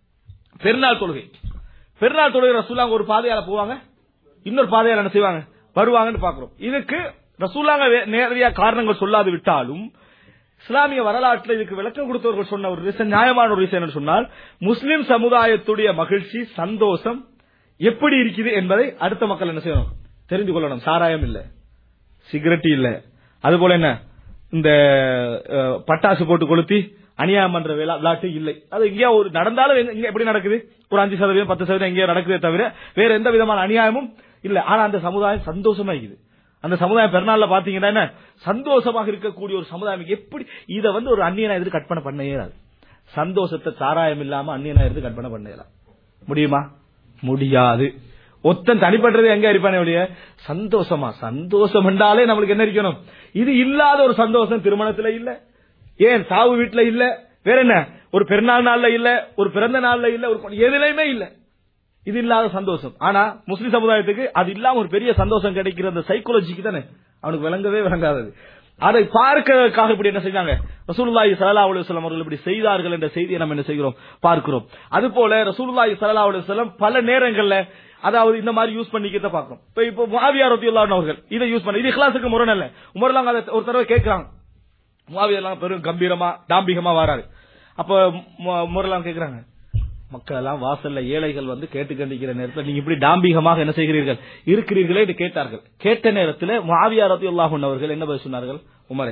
பெருநாள் தொழுகை பெருநாள் தொழுகை ரசூலாங்க ஒரு பாதையால போவாங்க இன்னொரு பாதையால என்ன செய்வாங்க வருவாங்கன்னு பாக்குறோம் இதுக்கு ரசூலாங்க வே- நேரடியா காரணங்கள் சொல்லாது விட்டாலும் இஸ்லாமிய வரலாற்றில் இதுக்கு விளக்கம் கொடுத்தவர்கள் சொன்ன ஒரு ரீசன் நியாயமான ஒரு ரீசன் என்று சொன்னால் முஸ்லிம் சமுதாயத்துடைய மகிழ்ச்சி சந்தோஷம் எப்படி இருக்குது என்பதை அடுத்த மக்கள் என்ன செய்யணும் தெரிந்து கொள்ளணும் சாராயம் இல்ல சிகரெட் இல்ல அதுபோல என்ன இந்த அஹ், பட்டாசு போட்டு கொளுத்தி அநியாயம் பண்ற விளா- விளையாட்டு இல்லை அது இங்கே ஒரு நடந்தாலும் எங்க- இங்க எப்படி நடக்குது ஒரு அஞ்சு சதவீதம் பத்து சதவீதம் எங்கேயோ நடக்குதே தவிர வேற எந்த விதமான அநியாயமும் இல்ல ஆனா அந்த சமுதாயம் சந்தோஷமா இருக்குது அந்த சமுதாயம் பெருநாள்ல பாத்தீங்கன்னா என்ன சந்தோஷமாக இருக்கக்கூடிய ஒரு சமுதாயம் எப்படி இத வந்து ஒரு அந்நியனா எதிர்த்து கற்பனை பண்ண இயலாது சந்தோஷத்தை சாராயம் இல்லாம அந்நியனா எடுத்து கற்பனை பண்ண இயலாம் முடியுமா முடியாது ஒத்தன் தனிப்பட்டது எங்க இருப்பானே ஒழிய சந்தோஷமா சந்தோஷம் என்றாலே நம்மளுக்கு என்ன இருக்கணும் இது இல்லாத ஒரு சந்தோஷம் திருமணத்துல இல்ல ஏன் சாவு வீட்டுல இல்ல வேற என்ன ஒரு பெருநாள் நாள்ல இல்ல ஒரு பிறந்த நாள்ல இல்ல ஒரு கொ- எதுலயுமே இல்ல இது இல்லாத சந்தோஷம் ஆனா முஸ்லிம் சமுதாயத்துக்கு அது இல்லாம ஒரு பெரிய சந்தோஷம் கிடைக்கிற அந்த சைக்காலஜிக்கு தானே அவனுக்கு விளங்கவே விளங்காதது அதை பார்க்கிறதுக்காக இப்படி என்ன செஞ்சாங்க ரசூலுல்லாஹி ஸல்லல்லாஹு அலைஹி வஸல்லம் அவர்கள் இப்படி செய்தார்கள் என்ற செய்தியை நம்ம என்ன செய்கிறோம் பார்க்கிறோம் அதுபோல ரசூலுல்லாஹி ஸல்லல்லாஹு அலைஹி வஸல்லம் பல நேரங்கள்ல அதாவது இந்த மாதிரி யூஸ் பண்ணிக்கிறத பார்க்கிறோம் இப்ப இப்போ முஆவியா ரலியல்லாஹு அன்ஹு அவர்கள் இதை யூஸ் பண்ணி இது இஹ்லாஸுக்கு முரண் அல்ல உமர்லாம் அதை ஒரு தடவை கேட்கறாங்க முஆவியெல்லாம் பெரும் கம்பீரமா டாம்பிகமா வராரு அப்ப மு- முரலாம் கேக்குறாங்க மக்கள் எல்லாம் வாசல்ல ஏழைகள் வந்து கேட்டு கண்டிக்கிற நேரத்தில் நீங்க இப்படி டாம்பிகமாக என்ன செய்கிறீர்கள் இருக்கிறீர்களே என்று கேட்டார்கள் கேட்ட நேரத்தில் மாவியா ரத்தியுல்லாஹ் அவர்கள் என்ன பதில் சொன்னார்கள் உமரே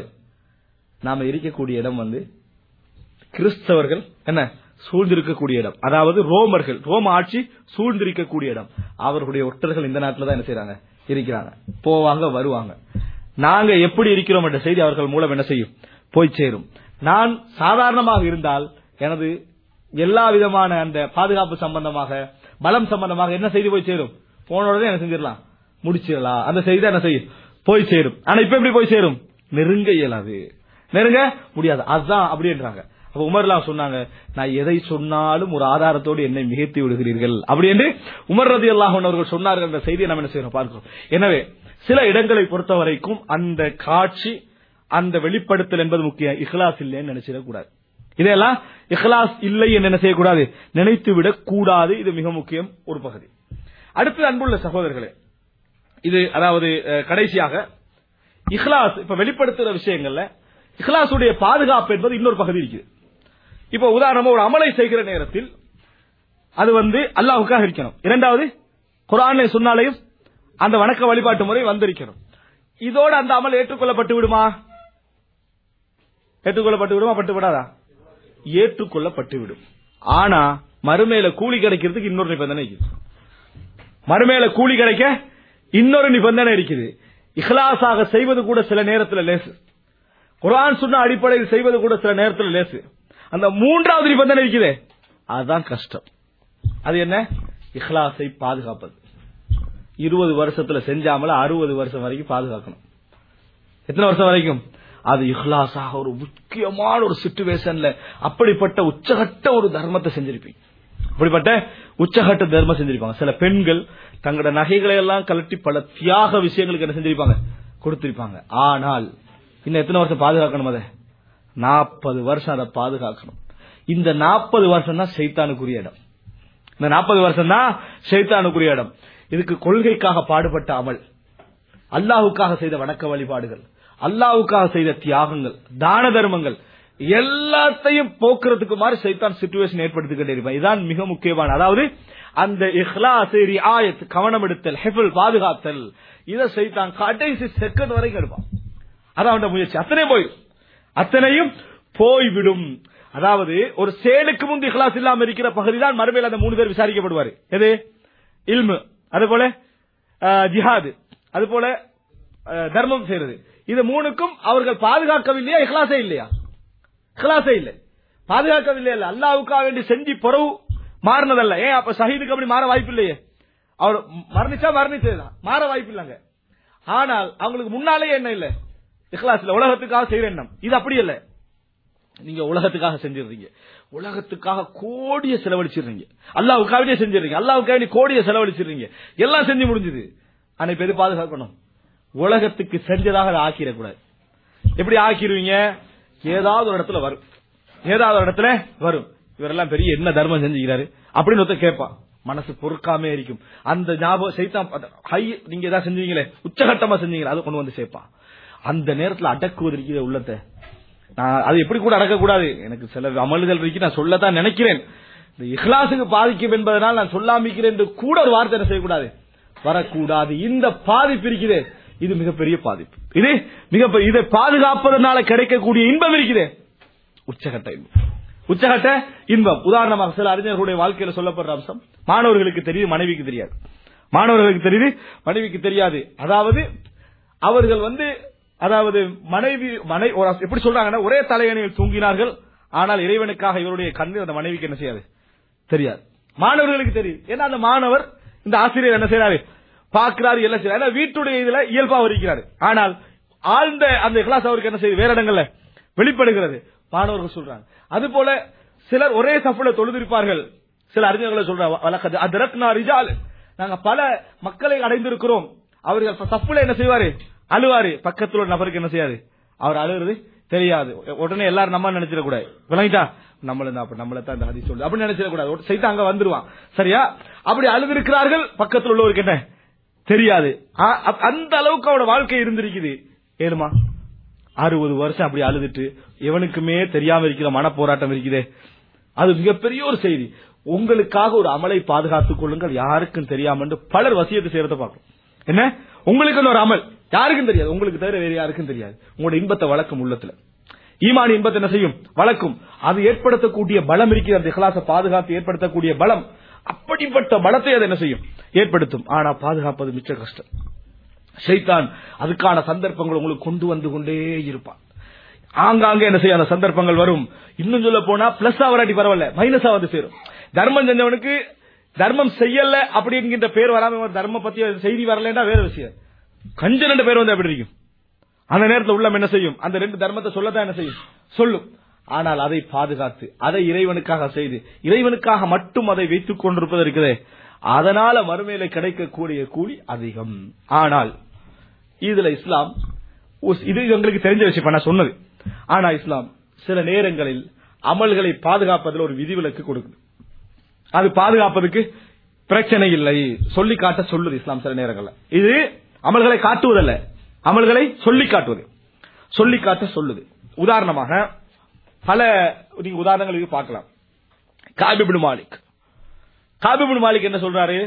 நாம இருக்கக்கூடிய இடம் வந்து கிறிஸ்தவர்கள் என்ன சூழ்ந்திருக்கக்கூடிய இடம் அதாவது ரோமர்கள் ரோம ஆட்சி சூழ்ந்திருக்கக்கூடிய இடம் அவர்களுடைய ஒற்றர்கள் இந்த நாட்டில் தான் என்ன செய்றாங்க இருக்கிறாங்க போவாங்க வருவாங்க நாங்க எப்படி இருக்கிறோம் என்ற செய்தி அவர்கள் மூலம் என்ன செய்யும் போய் சேரும் நான் சாதாரணமாக இருந்தால் எனது எல்லா விதமான அந்த பாதுகாப்பு சம்பந்தமாக பலம் சம்பந்தமாக என்ன செய்தி போய் சேரும் போன உடனே என்ன செஞ்சிடலாம் முடிச்சிடலாம் அந்த செய்தி தான் என்ன செய்யும் போய் சேரும் ஆனா இப்ப எப்படி போய் சேரும் நெருங்க இயலாது நெருங்க முடியாது அதுதான் அப்படின்றாங்க அப்ப உமர்லாம் சொன்னாங்க நான் எதை சொன்னாலும் ஒரு ஆதாரத்தோடு என்னை மிகைத்து விடுகிறீர்கள் அப்படி என்று உமர் ரதி அவர்கள் சொன்னார்கள் என்ற செய்தியை நம்ம என்ன செய்யணும் பார்க்கிறோம் எனவே சில இடங்களை பொறுத்த வரைக்கும் அந்த காட்சி அந்த வெளிப்படுத்தல் என்பது முக்கியம் இஹ்லாஸ் இல்லைன்னு நினைச்சிடக்கூடாது இதெல்லாம் இஹ்லாஸ் இல்லை என்று என்ன செய்யக்கூடாது நினைத்து விடக் கூடாது இது மிக முக்கியம் ஒரு பகுதி அடுத்து அன்புள்ள சகோதரர்களே இது அதாவது அஹ், கடைசியாக இஹ்லாஸ் இப்ப வெளிப்படுத்துற விஷயங்கள்ல இஹ்லாசுடைய பாதுகாப்பு என்பது இன்னொரு பகுதி இருக்குது இப்ப உதாரணமா ஒரு அமலை செய்கிற நேரத்தில் அது வந்து அல்லாஹ்வுக்காக இருக்கணும் இரண்டாவது குரானை சொன்னாலையும் அந்த வணக்க வழிபாட்டு முறை வந்திருக்கணும் இதோட அந்த அமல் ஏற்றுக்கொள்ளப்பட்டு விடுமா ஏற்றுக்கொள்ளப்பட்டு விடுமா பட்டு விடாதா ஏற்றுக்கொள்ளப்பட்டு விடும் ஆனா மறுமையில கூலி கிடைக்கிறதுக்கு இன்னொரு நிபந்தனை இருக்குது மறுமையில கூலி கிடைக்க இன்னொரு நிபந்தனை இருக்குது இஹ்லாஸாக செய்வது கூட சில நேரத்தில் லேசு குர்ஆன் சொன்ன அடிப்படையில் செய்வது கூட சில நேரத்தில் லேசு அந்த மூன்றாவது நிபந்தனை இருக்குதே அதுதான் கஷ்டம் அது என்ன இஹ்லாஸை பாதுகாப்பது இருபது வருஷத்துல செஞ்சாமல அறுபது வருஷம் வரைக்கும் பாதுகாக்கணும் எத்தனை வருஷம் வரைக்கும் அது இஹ்லாஸாக ஒரு முக்கியமான ஒரு சிச்சுவேஷன்ல அப்படிப்பட்ட உச்சகட்ட ஒரு தர்மத்தை செஞ்சிருப்பீங்க அப்படிப்பட்ட உச்சகட்ட தர்மம் செஞ்சிருப்பாங்க சில பெண்கள் தங்களோட நகைகளை எல்லாம் கலட்டி பல தியாக விஷயங்களுக்கு என்ன செஞ்சிருப்பாங்க கொடுத்திருப்பாங்க ஆனால் இன்னும் எத்தனை வருஷம் பாதுகாக்கணும் அதை நாற்பது வருஷம் அதை பாதுகாக்கணும் இந்த நாற்பது வருஷம் தான் சைத்தானுக்குரிய இடம் இந்த நாற்பது வருஷம் தான் ஷைத்தானுக்குரிய இடம் இதுக்கு கொள்கைக்காக பாடுபட்ட அமல் அல்லாஹுக்காக செய்த வணக்க வழிபாடுகள் அல்லாஹுக்காக செய்த தியாகங்கள் தான தர்மங்கள் எல்லாத்தையும் போக்குறதுக்கு மாதிரி சைத்தான் சிச்சுவேஷன் ஏற்படுத்திக்கிட்டே இருப்பான் இதான் மிக முக்கியமான அதாவது அந்த இஹ்லாஸ் ரிஆயத் கவனம் எடுத்தல் ஹெஃபுல் பாதுகாத்தல் இதை சைத்தான் கடைசி செகண்ட் வரைக்கும் எடுப்பான் அதான் அவன் முயற்சி அத்தனையும் போய் அத்தனையும் போய்விடும் அதாவது ஒரு செயலுக்கு முந்தி இஹ்லாஸ் இல்லாம இருக்கிற பகுதி தான் மறுமையில் அந்த மூணு பேர் விசாரிக்கப்படுவார் எது இல்மு அது போல ஜிஹாது அது போல அஹ், தர்மம் செய்யறது இது மூணுக்கும் அவர்கள் பாதுகாக்கவில்லையா இஹ்லாஸே இல்லையா இஹ்லாஸே இல்லை பாதுகாக்கவில்லை இல்ல அல்லாவுக்காக வேண்டி செஞ்சு பிறகு மாறினதல்ல ஏன் அப்ப ஷஹீதுக்கு அப்படி மாற வாய்ப்பு இல்லையே அவர் மரணிச்சா மரணிச்சதுதான் மாற வாய்ப்பு இல்லைங்க ஆனால் அவங்களுக்கு முன்னாலேயே என்ன இல்ல இஹ்லாஸ்ல உலகத்துக்காக செய்யற எண்ணம் இது அப்படி இல்ல நீங்க உலகத்துக்காக செஞ்சிடுறீங்க உலகத்துக்காக கோடிய செலவழிச்சிடுறீங்க அல்லாவுக்காகவே செஞ்சிடுறீங்க அல்லாவுக்காக வேண்டி கோடிய செலவழிச்சிடுறீங்க எல்லாம் செஞ்சு முடிஞ்சது ஆனா இப்ப எது பாதுகாக்கணும் உலகத்துக்கு செஞ்சதாக அதை ஆக்கிடக்கூடாது எப்படி ஆக்கிடுவீங்க ஏதாவது ஒரு இடத்துல வரும் ஏதாவது ஒரு இடத்துல வரும் இவரெல்லாம் பெரிய என்ன தர்மம் செஞ்சுக்கிறாரு அப்படின்னு ஒருத்தர் கேட்பான் மனசு பொறுக்காமே இருக்கும் அந்த ஞாபகம் சைத்தான் அந்த ஹை நீங்க ஏதாவது செஞ்சீங்களே உச்சகட்டமா செஞ்சீங்களே அதை கொண்டு வந்து சேர்ப்பான் அந்த நேரத்துல அடக்குவது இருக்கிற உள்ளத்தை நான் அது எப்படி கூட அடக்க கூடாது எனக்கு சில அமல்கள் இருக்கு நான் சொல்லத்தான் நினைக்கிறேன் இந்த இஹ்லாசுக்கு பாதிக்கும் என்பதனால் நான் சொல்லாமிக்கிறேன் என்று கூட ஒரு வார்த்தை என்ன செய்யக்கூடாது வரக்கூடாது இந்த பாதிப்பு இருக்குதே இது மிகப்பெரிய பாதிப்பு இது மிக இதை பாதுகாப்பதனால கிடைக்கக்கூடிய இன்பம் இருக்குதே உச்சகட்ட இன்பம் உச்சகட்ட இன்பம் உதாரணமாக சில அறிஞர்களுடைய வாழ்க்கையில சொல்லப்படுற அம்சம் மாணவர்களுக்கு தெரியுது மனைவிக்கு தெரியாது மாணவர்களுக்கு தெரியுது மனைவிக்கு தெரியாது அதாவது அவர்கள் வந்து அதாவது மனைவி மனை ஒரு- எப்படி சொல்றாங்கன்னா ஒரே தலையணையில் தூங்கினார்கள் ஆனால் இறைவனுக்காக இவருடைய கண்ணு அந்த மனைவிக்கு என்ன செய்யாது தெரியாது மாணவர்களுக்கு தெரியும் ஏன்னா அந்த மாணவர் இந்த ஆசிரியர் என்ன செய்யறாரு பார்க்கிறாரு எல்லாம் செய்யறாரு ஏன்னா வீட்டுடைய இதுல இயல்பா இருக்கிறாரு ஆனால் ஆழ்ந்த அந்த இஹ்லாஸ் அவருக்கு என்ன செய்யுது வேற இடங்கள்ல வெளிப்படுகிறது மாணவர்கள் சொல்றாங்க அது போல சிலர் ஒரே சஃப்ல தொழுதிருப்பார்கள் சில அறிஞர்களை சொல்றாங்க வழக்கது அதரத்னா ரிஜால் நாங்க பல மக்களை அடைந்திருக்கிறோம் அவர்கள் சஃப்ல என்ன செய்வாரு அழுவாரு பக்கத்துல ஒரு நபருக்கு என்ன செய்யாது அவர் அழுகிறது தெரியாது உடனே எல்லாரும் நம்ம நினைச்சிட கூடாது விளங்கிட்டா நம்மள தான் அப்ப நம்மள தான் இந்த ஹதீஸ் சொல்லுது அப்படி நினைச்சிட கூடாது சைத்தான் அங்க வந்துருவான் சரியா அப்படி அழுதிருக்கிறார்கள் பக்கத்துல உள்ளவருக்கு என்ன தெரியாது ஆ- அ- அந்த அளவுக்கு அவனோட வாழ்க்கை இருந்திருக்குது ஏழுமா அறுபது வருஷம் அப்படி அழுதுட்டு எவனுக்குமே தெரியாம இருக்கிற மன போராட்டம் இருக்குதே அது மிகப்பெரிய ஒரு செய்தி உங்களுக்காக ஒரு அமலை பாதுகாத்துக் கொள்ளுங்கள் யாருக்கும் தெரியாம என்று பலர் வசியத்தை செய்யறத பார்க்கும் என்ன உங்களுக்கு ஒரு அமல் யாருக்கும் தெரியாது உங்களுக்கு தவிர வேற யாருக்கும் தெரியாது உங்களோட இன்பத்தை வளர்க்கும் உள்ளத்துல ஈமான் இன்பத்தை என்ன செய்யும் வளர்க்கும் அது ஏற்படுத்தக்கூடிய பலம் இருக்கிற அந்த இஹ்லாச பாதுகாத்து ஏற்படுத்தக்கூடிய பலம் அப்படிப்பட்ட பலத்தை அது என்ன செய்யும் ஏற்படுத்தும் ஆனா பாதுகாப்பது மிச்ச கஷ்டம் ஷைத்தான் அதுக்கான சந்தர்ப்பங்கள் உங்களுக்கு கொண்டு வந்து கொண்டே இருப்பான் ஆங்காங்கே என்ன செய்ய அந்த சந்தர்ப்பங்கள் வரும் இன்னும் சொல்ல போனா பிளஸ் வராட்டி பரவாயில்ல மைனஸா வந்து சேரும் தர்மம் செஞ்சவனுக்கு தர்மம் செய்யல அப்படிங்கிற பேர் வராம இவன் தர்மம் பத்தி செய்தி வரலன்னா வேற விஷயம் கஞ்ச ரெண்டு பேர் வந்து அப்படி இருக்கும் அந்த நேரத்தில் உள்ளம் என்ன செய்யும் அந்த ரெண்டு தர்மத்தை சொல்லத்தான் என்ன செய்யும் சொல்லும் ஆனால் அதை பாதுகாத்து அதை இறைவனுக்காக செய்து இறைவனுக்காக மட்டும் அதை வைத்துக் கொண்டிருப்பது இருக்குதே அதனால மறுமையில கிடைக்கக்கூடிய கூலி அதிகம் ஆனால் இதுல இஸ்லாம் உஸ்- இது எங்களுக்கு தெரிஞ்ச விஷயம் இப்ப நான் சொன்னது ஆனா இஸ்லாம் சில நேரங்களில் அமல்களை பாதுகாப்பதில் ஒரு விதிவிலக்கு கொடுக்குது அது பாதுகாப்பதற்கு பிரச்சனை இல்லை சொல்லி காட்ட சொல்லுது இஸ்லாம் சில நேரங்கள்ல இது அமல்களை காட்டுவதல்ல அமல்களை சொல்லி காட்டுவது சொல்லி காட்ட சொல்லுது உதாரணமாக பல நீங்க உதாரணங்களுக்கு பார்க்கலாம் காபிபின் மாலிக் காபிபின் மாலிக் என்ன சொல்றாரு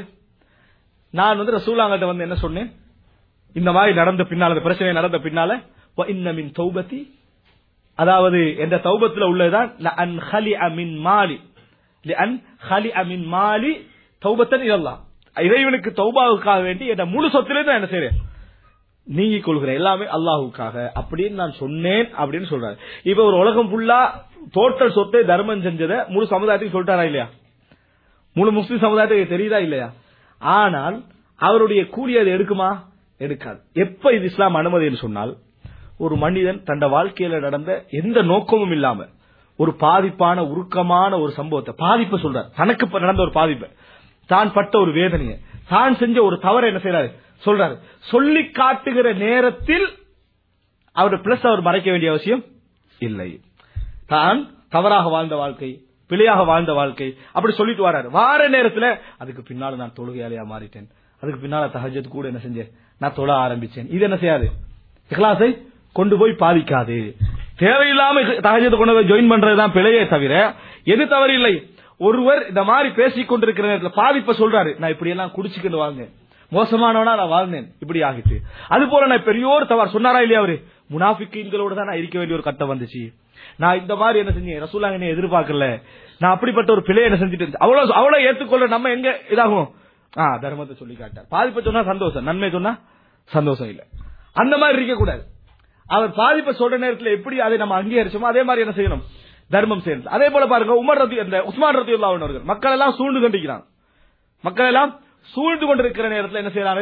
நான் வந்து ரசூலாங்கிட்ட வந்து என்ன சொன்னேன் இந்த மாதிரி நடந்த பின்னால இந்த பிரச்சனை நடந்த பின்னால "வ இன்ன மின் தௌபதி அதாவது என்ற தௌபத்துல உள்ளதுதான் லஅன் ஹலிஅ மின் மாலி லஅன் ஹலிஅ மின் மாலி தௌபத்தன் இலல்லாஹ் இறைவனுக்கு தௌபாவுக்காக வேண்டி என் முழு சொத்திலிருந்து நான் என்ன செய்றேன் நீங்கிக் கொள்கிறேன் எல்லாமே அல்லாஹுக்காக அப்படின்னு நான் சொன்னேன் அப்படின்னு சொல்றாரு இப்ப ஒரு உலகம் ஃபுல்லா டோட்டல் சொத்தை தர்மம் செஞ்சதை முழு சமுதாயத்துக்கு சொல்லிட்டாரா இல்லையா முழு முஸ்லிம் சமுதாயத்துக்கு தெரியுதா இல்லையா ஆனால் அவருடைய கூலி அது எடுக்குமா எடுக்காது எப்ப இது இஸ்லாம் அனுமதின்னு சொன்னால் ஒரு மனிதன் தன் வாழ்க்கையில நடந்த எந்த நோக்கமும் இல்லாம ஒரு பாதிப்பான உருக்கமான ஒரு சம்பவத்தை பாதிப்பை சொல்றார் தனக்கு இப்ப நடந்த ஒரு பாதிப்பை தான் பட்ட ஒரு வேதனையை தான் செஞ்ச ஒரு தவறை என்ன செய்யறாரு சொல்றாரு சொல்லி காட்டுகிற நேரத்தில் அவர் பிளஸ் அவர் மறைக்க வேண்டிய அவசியம் இல்லை தான் தவறாக வாழ்ந்த வாழ்க்கை பிழையாக வாழ்ந்த வாழ்க்கை அப்படி சொல்லிட்டு வராரு வார நேரத்துல அதுக்கு பின்னால நான் தொழுகையாளியா மாறிட்டேன் அதுக்கு பின்னால தஹஜத் கூட என்ன செஞ்சேன் நான் தொழ ஆரம்பிச்சேன் இது என்ன செய்யாது இஹ்லாஸை கொண்டு போய் பாதிக்காது தேவையில்லாம தகஜத்தை கொண்டு போய் ஜாயின் பண்றதுதான் பிழையே தவிர எது தவறு இல்லை ஒருவர் இந்த மாதிரி பேசிக் கொண்டிருக்கிற நேரத்துல பாதிப்பை சொல்றாரு நான் இப்படி எல்லாம் குடிச்சுக்கிட்டு வாழ்ந்தேன் மோசமானவனா நான் வாழ்ந்தேன் இப்படி ஆகிட்டு அது போல நான் பெரியோர் தவறு சொன்னாரா இல்லையா அவரு முனாஃபிக்கீன்களோட தான் நான் இருக்க வேண்டிய ஒரு கட்டம் வந்துச்சு நான் இந்த மாதிரி என்ன செஞ்சேன் ரசூலா என்ன எதிர்பார்க்கல நான் அப்படிப்பட்ட ஒரு பிழை என்ன செஞ்சுட்டு இருந்தேன். அவ்வளவு அவ்வளவு ஏத்துக்கொள்ள நம்ம எங்க இதாகும் ஆ தர்மத்தை சொல்லி காட்டார் பாதிப்பை சொன்னா சந்தோஷம் நன்மை சொன்னா சந்தோஷம் இல்ல அந்த மாதிரி இருக்க கூடாது அவர் பாதிப்பை சொல்ற நேரத்துல எப்படி அதை நம்ம அங்கீகரிச்சோமோ அதே மாதிரி என்ன செய்யணும் தர்மம் செய்யணும் அதே போல பாருங்க உமர் ரதி அந்த உஸ்மான் ரதி அவர்கள் மக்கள் எல்லாம் சூழ்ந்து கண்டிக்கிறாங்க மக்கள் எல்லாம் சூழ்ந்து கொண்டிருக்கிற நேரத்துல என்ன செய்யறாரு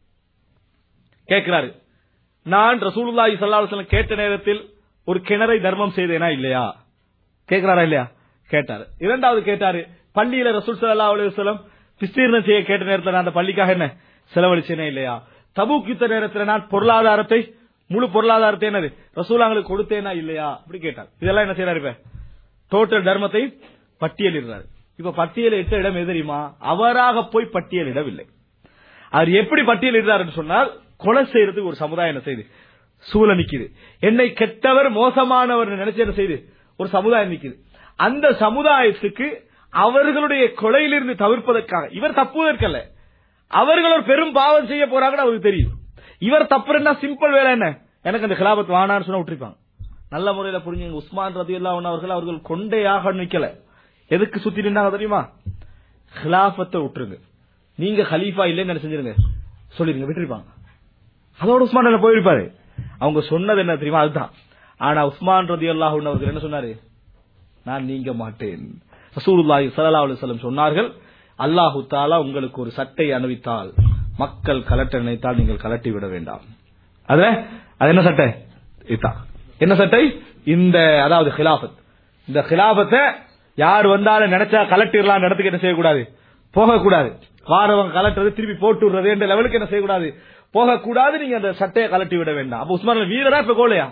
கேட்கிறாரு நான் ரசூலுல்லாஹி ஸல்லல்லாஹு அலைஹி வஸல்லம் கேட்ட நேரத்தில் ஒரு கிணறை தர்மம் செய்தேனா இல்லையா கேட்கிறாரா இல்லையா கேட்டாரு இரண்டாவது கேட்டாரு பள்ளியில ரசூல் ஸல்லல்லாஹு அலைஹி வஸல்லம் விஸ்தீர்ணம் செய்ய கேட்ட நேரத்துல நான் அந்த பள்ளிக்காக என்ன செலவழிச்சேனே இல்லையா தபூக் யுத்த நேரத்துல நான் பொருளாதாரத்தை முழு பொருளாதாரத்தை என்னது ரசூலாங்களுக்கு கொடுத்தேனா இல்லையா அப்படி கேட்டார் இதெல்லாம் என்ன செய்யறாரு இப்ப டோட்டல் தர்மத்தை பட்டியலிடுறாரு இப்ப பட்டியலிட்ட இடம் எது தெரியுமா அவராக போய் பட்டியலிடவில்லை அவர் எப்படி பட்டியலிடுறாருன்னு சொன்னால் கொலை செய்யறதுக்கு ஒரு சமுதாயம் என்ன செய்யுது சூழ நிக்குது என்னை கெட்டவர் மோசமானவர் நினைச்சு என்ன செய்யுது ஒரு சமுதாயம் நிக்குது அந்த சமுதாயத்துக்கு அவர்களுடைய கொலையிலிருந்து தவிர்ப்பதற்காக இவர் தப்புவதற்கல்ல அவர்கள் ஒரு பெரும் பாவம் செய்ய போறாங்கன்னு அவருக்கு தெரியும் இவர் தப்புறா சிம்பிள் வேலை என்ன எனக்கு அந்த கிலாபத் வானான்னு சொன்னா விட்டுருப்பாங்க நல்ல முறையில புரிஞ்சுங்க உஸ்மான் ரதி அவர்கள் அவர்கள் கொண்டையாக நிக்கல எதுக்கு சுத்தி நின்னாங்க தெரியுமா கிலாபத்தை விட்டுருங்க நீங்க ஹலீஃபா இல்லைன்னு என்ன செஞ்சிருங்க சொல்லிருங்க விட்டுருப்பாங்க அதோட உஸ்மான் என்ன போயிருப்பாரு அவங்க சொன்னது என்ன தெரியுமா அதுதான் ஆனா உஸ்மான் ரதி அவர்கள் என்ன சொன்னாரு நான் நீங்க மாட்டேன் ரசூலுல்லாஹி ஸல்லல்லாஹு அலைஹி வஸல்லம் சொன்னார்கள் அல்லாஹு தாலா உங்களுக்கு ஒரு சட்டை அணிவித்தால் மக்கள் கலட்ட நினைத்தால் நீங்கள் கலட்டி விட வேண்டாம் அதுல அது என்ன சட்டை இதுதான் என்ன சட்டை இந்த அதாவது ஹிலாபத் இந்த ஹிலாபத்தை யார் வந்தாலும் நினைச்சா கலட்டிடலாம் இடத்துக்கு என்ன செய்யக்கூடாது போகக்கூடாது வாரவங்க கலட்டுறது திருப்பி போட்டு விடுறது என்ற லெவலுக்கு என்ன செய்யக்கூடாது போகக்கூடாது நீங்க அந்த சட்டையை கலட்டி விட வேண்டாம் அப்ப உஸ்மான் வீரரா இப்ப கோலையா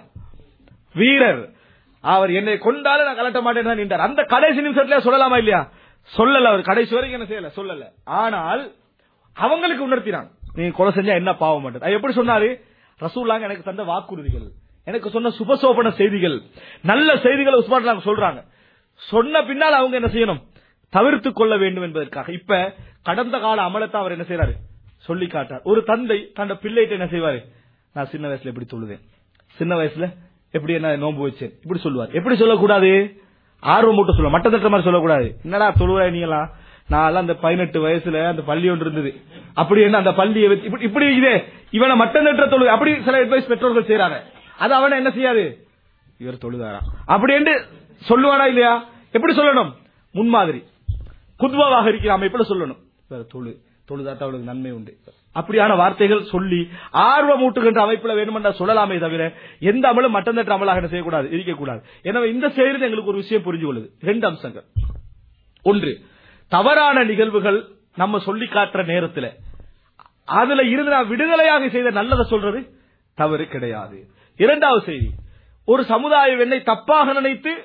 வீரர் அவர் என்னை கொண்டாலும் நான் கலட்ட மாட்டேன் தான் நின்றார் அந்த கடைசி நிமிஷத்துல சொல்லலாமா இல்லையா சொல்லல அவர் கடைசி வரைக்கும் என்ன செய்யல சொல்லல ஆனால் அவங்களுக்கு உணர்த்தினாங்க நீங்க கொலை செஞ்சா என்ன பாவம் மாட்டது அது எப்படி சொன்னாரு ரசூல்லாங்க எனக்கு தந்த வாக்குறுதிகள் எனக்கு சொன்ன சுபசோபன செய்திகள் நல்ல செய்திகளை உஸ்மான் நாங்க சொல்றாங்க சொன்ன பின்னால் அவங்க என்ன செய்யணும் தவிர்த்து கொள்ள வேண்டும் என்பதற்காக இப்ப கடந்த கால அமலத்தை அவர் என்ன செய்யறாரு சொல்லி காட்டார் ஒரு தந்தை தன் பிள்ளைகிட்ட என்ன செய்வாரு நான் சின்ன வயசுல எப்படி தொழுதேன் சின்ன வயசுல எப்படி என்ன நோன்பு வச்சேன் இப்படி சொல்லுவார் எப்படி சொல்லக்கூடாது ஆர்வம் மட்டும் சொல்ல மட்ட தட்ட மாதிரி சொல்லக்கூடாது என்னடா தொழுவ நீங்களாம் நான் அந்த பதினெட்டு வயசுல அந்த பள்ளி ஒன்று இருந்தது அப்படி என்ன அந்த பள்ளியை வச்சு இப்படி இப்படி இதே இவனை மட்டம் தட்டுற தொழு அப்படி சில அட்வைஸ் பெற்றோர்கள் செய்யறாங்க அது அவனை என்ன செய்யாது இவர் தொழுதாரா அப்படி என்று சொல்லுவானா இல்லையா எப்படி சொல்லணும் முன்மாதிரி குத்வாவாக இருக்கிற அமைப்புல சொல்லணும் இவர் தொழு தொழுதாட்ட அவளுக்கு நன்மை உண்டு அப்படியான வார்த்தைகள் சொல்லி ஆர்வம் ஊட்டுகின்ற அமைப்புல வேணுமென்றா சொல்லலாமே தவிர எந்த அமலும் மட்டம் தட்ட அமலாக என்ன செய்யக்கூடாது இருக்கக்கூடாது எனவே இந்த செய்தியில் எங்களுக்கு ஒரு விஷயம் புரிஞ்சு கொள்ளுது ரெண்டு அம்சங்கள் ஒன்று தவறான நிகழ்வுகள் நம்ம சொல்லி காட்டுற நேரத்துல அதுல இருந்து நான் விடுதலையாக செய்த நல்லதை சொல்றது தவறு கிடையாது இரண்டாவது செய்தி ஒரு சமுதாயம் என்னை தப்பாக நினைத்து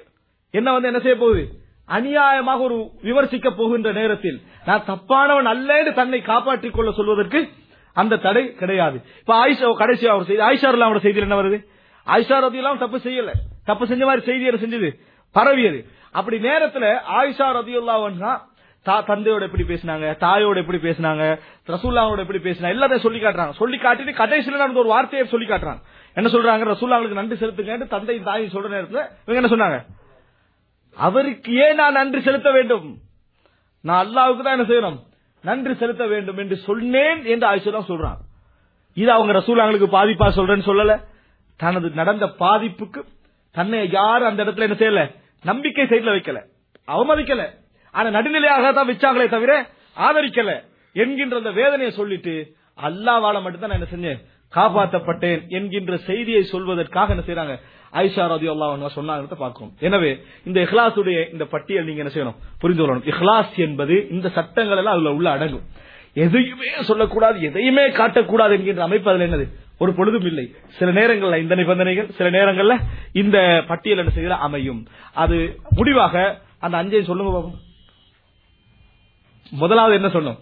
என்ன வந்து என்ன செய்ய போகுது அநியாயமாக ஒரு விமர்சிக்க போகின்ற நேரத்தில் நான் தப்பானவன் அல்லன்னு தன்னை காப்பாற்றிக் கொள்ள சொல்வதற்கு அந்த தடை கிடையாது இப்ப ஆயிஷா கடைசியா ஒரு செய்தி ஆயிஷா அவரோட செய்தியில் என்ன வருது ஆயிஷா ரதியெல்லாம் தப்பு செய்யல தப்பு செஞ்ச மாதிரி செய்தி என்ன செஞ்சது பரவியது அப்படி நேரத்துல ஆயிஷா ரதியுல்லா தந்தையோட எப்படி பேசினாங்க தாயோட எப்படி பேசினாங்க ரசூல்லாவோட எப்படி பேசினாங்க எல்லாத்தையும் சொல்லி காட்டுறாங்க சொல்லி காட்டிட்டு கடைசியில நடந்த ஒரு வார்த்தையை சொல்லி காட்டுறாங்க என்ன சொல்றாங்க ரசூல்லாங்களுக்கு நன்றி செலுத்துங்க தந்தையும் தாயும் சொல்ற நேரத்துல இவங்க என்ன சொன்னாங்க அவருக்கு ஏன் நான் நன்றி செலுத்த வேண்டும் நான் அல்லாவுக்கு தான் என்ன செய்யணும் நன்றி செலுத்த வேண்டும் என்று சொன்னேன் என்று ஆயிஷா தான் சொல்றான் இது அவங்க ரசூலாங்களுக்கு பாதிப்பா சொல்றேன்னு சொல்லல தனது நடந்த பாதிப்புக்கு தன்னை யாரும் அந்த இடத்துல என்ன செய்யல நம்பிக்கை சைட்ல வைக்கல அவமதிக்கல ஆனா நடுநிலையாக தான் வச்சாங்களே தவிர ஆதரிக்கல என்கின்ற அந்த வேதனையை சொல்லிட்டு அல்லாவால மட்டும்தான் நான் என்ன செஞ்சேன் காப்பாற்றப்பட்டேன் என்கின்ற செய்தியை சொல்வதற்காக என்ன செய்யறாங்க ஐஷா ரதி அல்லா சொன்னாங்க பார்க்கும் எனவே இந்த இஹ்லாசுடைய இந்த பட்டியல் நீங்க என்ன செய்யணும் புரிந்து கொள்ளணும் இஹ்லாஸ் என்பது இந்த சட்டங்கள் எல்லாம் அதுல உள்ள அடங்கும் எதையுமே சொல்லக்கூடாது எதையுமே காட்டக்கூடாது என்கின்ற அமைப்பு அதுல என்னது ஒரு பொழுதும் இல்லை சில நேரங்கள்ல இந்த நிபந்தனைகள் சில நேரங்கள்ல இந்த பட்டியல் என்ன செய்யல அமையும் அது முடிவாக அந்த அஞ்சையும் சொல்லுங்க பாப்போம் முதலாவது என்ன சொன்னோம்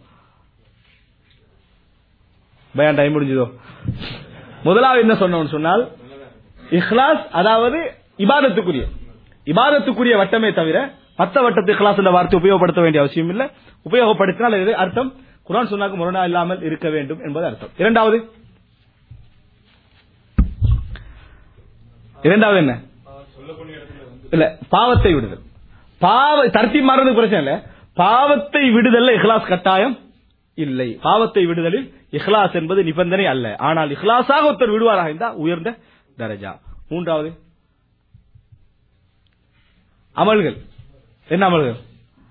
பயான் டைம் முடிஞ்சதோ முதலாவது என்ன சொன்னோம்னு சொன்னால் இஹ்லாஸ் அதாவது இபாதத்துக்குரிய இபாதத்துக்குரிய வட்டமே தவிர மத்த வட்டத்து இஹ்லாஸ் என்ற வார்த்தை உபயோகப்படுத்த வேண்டிய அவசியம் இல்லை உபயோகப்படுத்தினால் இது அர்த்தம் குரான் சொன்னாக்கு முரணா இல்லாமல் இருக்க வேண்டும் என்பது அர்த்தம் இரண்டாவது இரண்டாவது என்ன இல்ல பாவத்தை விடுதல் பாவ தர்த்தி மாறுறது பிரச்சனை இல்ல பாவத்தை விடுதல் இஹ்லாஸ் கட்டாயம் இல்லை பாவத்தை விடுதலில் இஹ்லாஸ் என்பது நிபந்தனை அல்ல ஆனால் இஹ்லாஸாக ஒருத்தர் விடுவாராக இருந்தால் உயர்ந்த தரஜா மூன்றாவது அமல்கள் என்ன அமல்கள்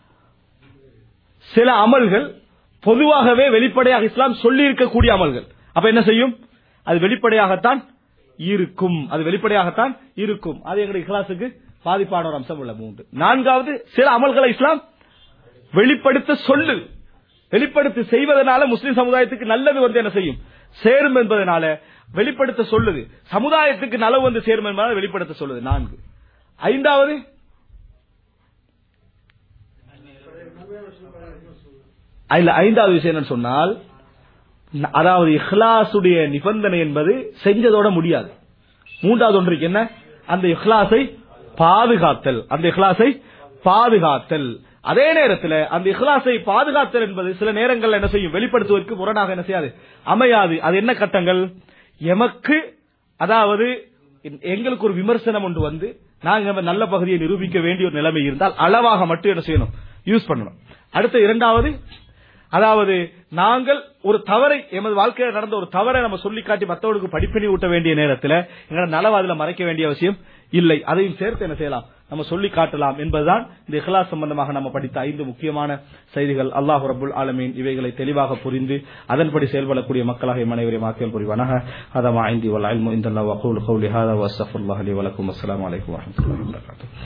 சில அமல்கள் பொதுவாகவே வெளிப்படையாக இஸ்லாம் சொல்லி இருக்கக்கூடிய அமல்கள் அப்ப என்ன செய்யும் அது வெளிப்படையாகத்தான் இருக்கும் அது வெளிப்படையாகத்தான் இருக்கும் அது எங்களுடைய இஸ்லாசுக்கு பாதிப்பான ஒரு அம்சம் உள்ள மூன்று நான்காவது சில அமல்களை இஸ்லாம் வெளிப்படுத்த சொல்லு வெளிப்படுத்தி செய்வதனால முஸ்லிம் சமுதாயத்துக்கு நல்லது வந்து என்ன செய்யும் சேரும் என்பதனால வெளிப்படுத்த சொல்லுது சமுதாயத்துக்கு நலவு வந்து சேரும் என்பதால் வெளிப்படுத்த சொல்லுது நான்கு ஐந்தாவது அதுல ஐந்தாவது விஷயம் என்ன சொன்னால் அதாவது இஹ்லாசுடைய நிபந்தனை என்பது செஞ்சதோட முடியாது மூன்றாவது ஒன்றுக்கு என்ன அந்த இஹ்லாஸை பாதுகாத்தல் அந்த இஹ்லாஸை பாதுகாத்தல் அதே நேரத்தில் அந்த இஹ்லாஸை பாதுகாத்தல் என்பது சில நேரங்கள் என்ன செய்யும் வெளிப்படுத்துவதற்கு முரணாக என்ன செய்யாது அமையாது அது என்ன கட்டங்கள் எமக்கு அதாவது எங்களுக்கு ஒரு விமர்சனம் ஒன்று வந்து நாங்க நல்ல பகுதியை நிரூபிக்க வேண்டிய ஒரு நிலைமை இருந்தால் அளவாக மட்டும் என்ன செய்யணும் யூஸ் பண்ணணும் அடுத்த இரண்டாவது அதாவது நாங்கள் ஒரு தவறை எமது வாழ்க்கையில் நடந்த ஒரு தவறை நம்ம சொல்லி காட்டி மற்றவர்களுக்கு படிப்பினை ஊட்ட வேண்டிய நேரத்தில் எங்களோட நலவு அதில் மறைக்க வேண்டிய அவசியம் இல்லை அதையும் சேர்த்து என்ன செய்யலாம் நம்ம சொல்லி காட்டலாம் என்பதுதான் இந்த இஹ்லாஸ் சம்பந்தமாக நம்ம படித்த ஐந்து முக்கியமான செய்திகள் அல்லாஹ் ரபுல் ஆலமீன் இவைகளை தெளிவாக புரிந்து அதன்படி செயல்படக்கூடிய மக்களாக அனைவரையும் ஆக்கியல் புரிவானாக அதமா ஐந்தி வல் அல்மு இந்த வகூல் கௌலி ஹாதா வஸ்தஃபுல்லாஹ் அலி வலக்கும் அஸ்ஸலாமு அலைக்கும் வரஹ்மத்துல்லாஹி வபரகாத்துஹு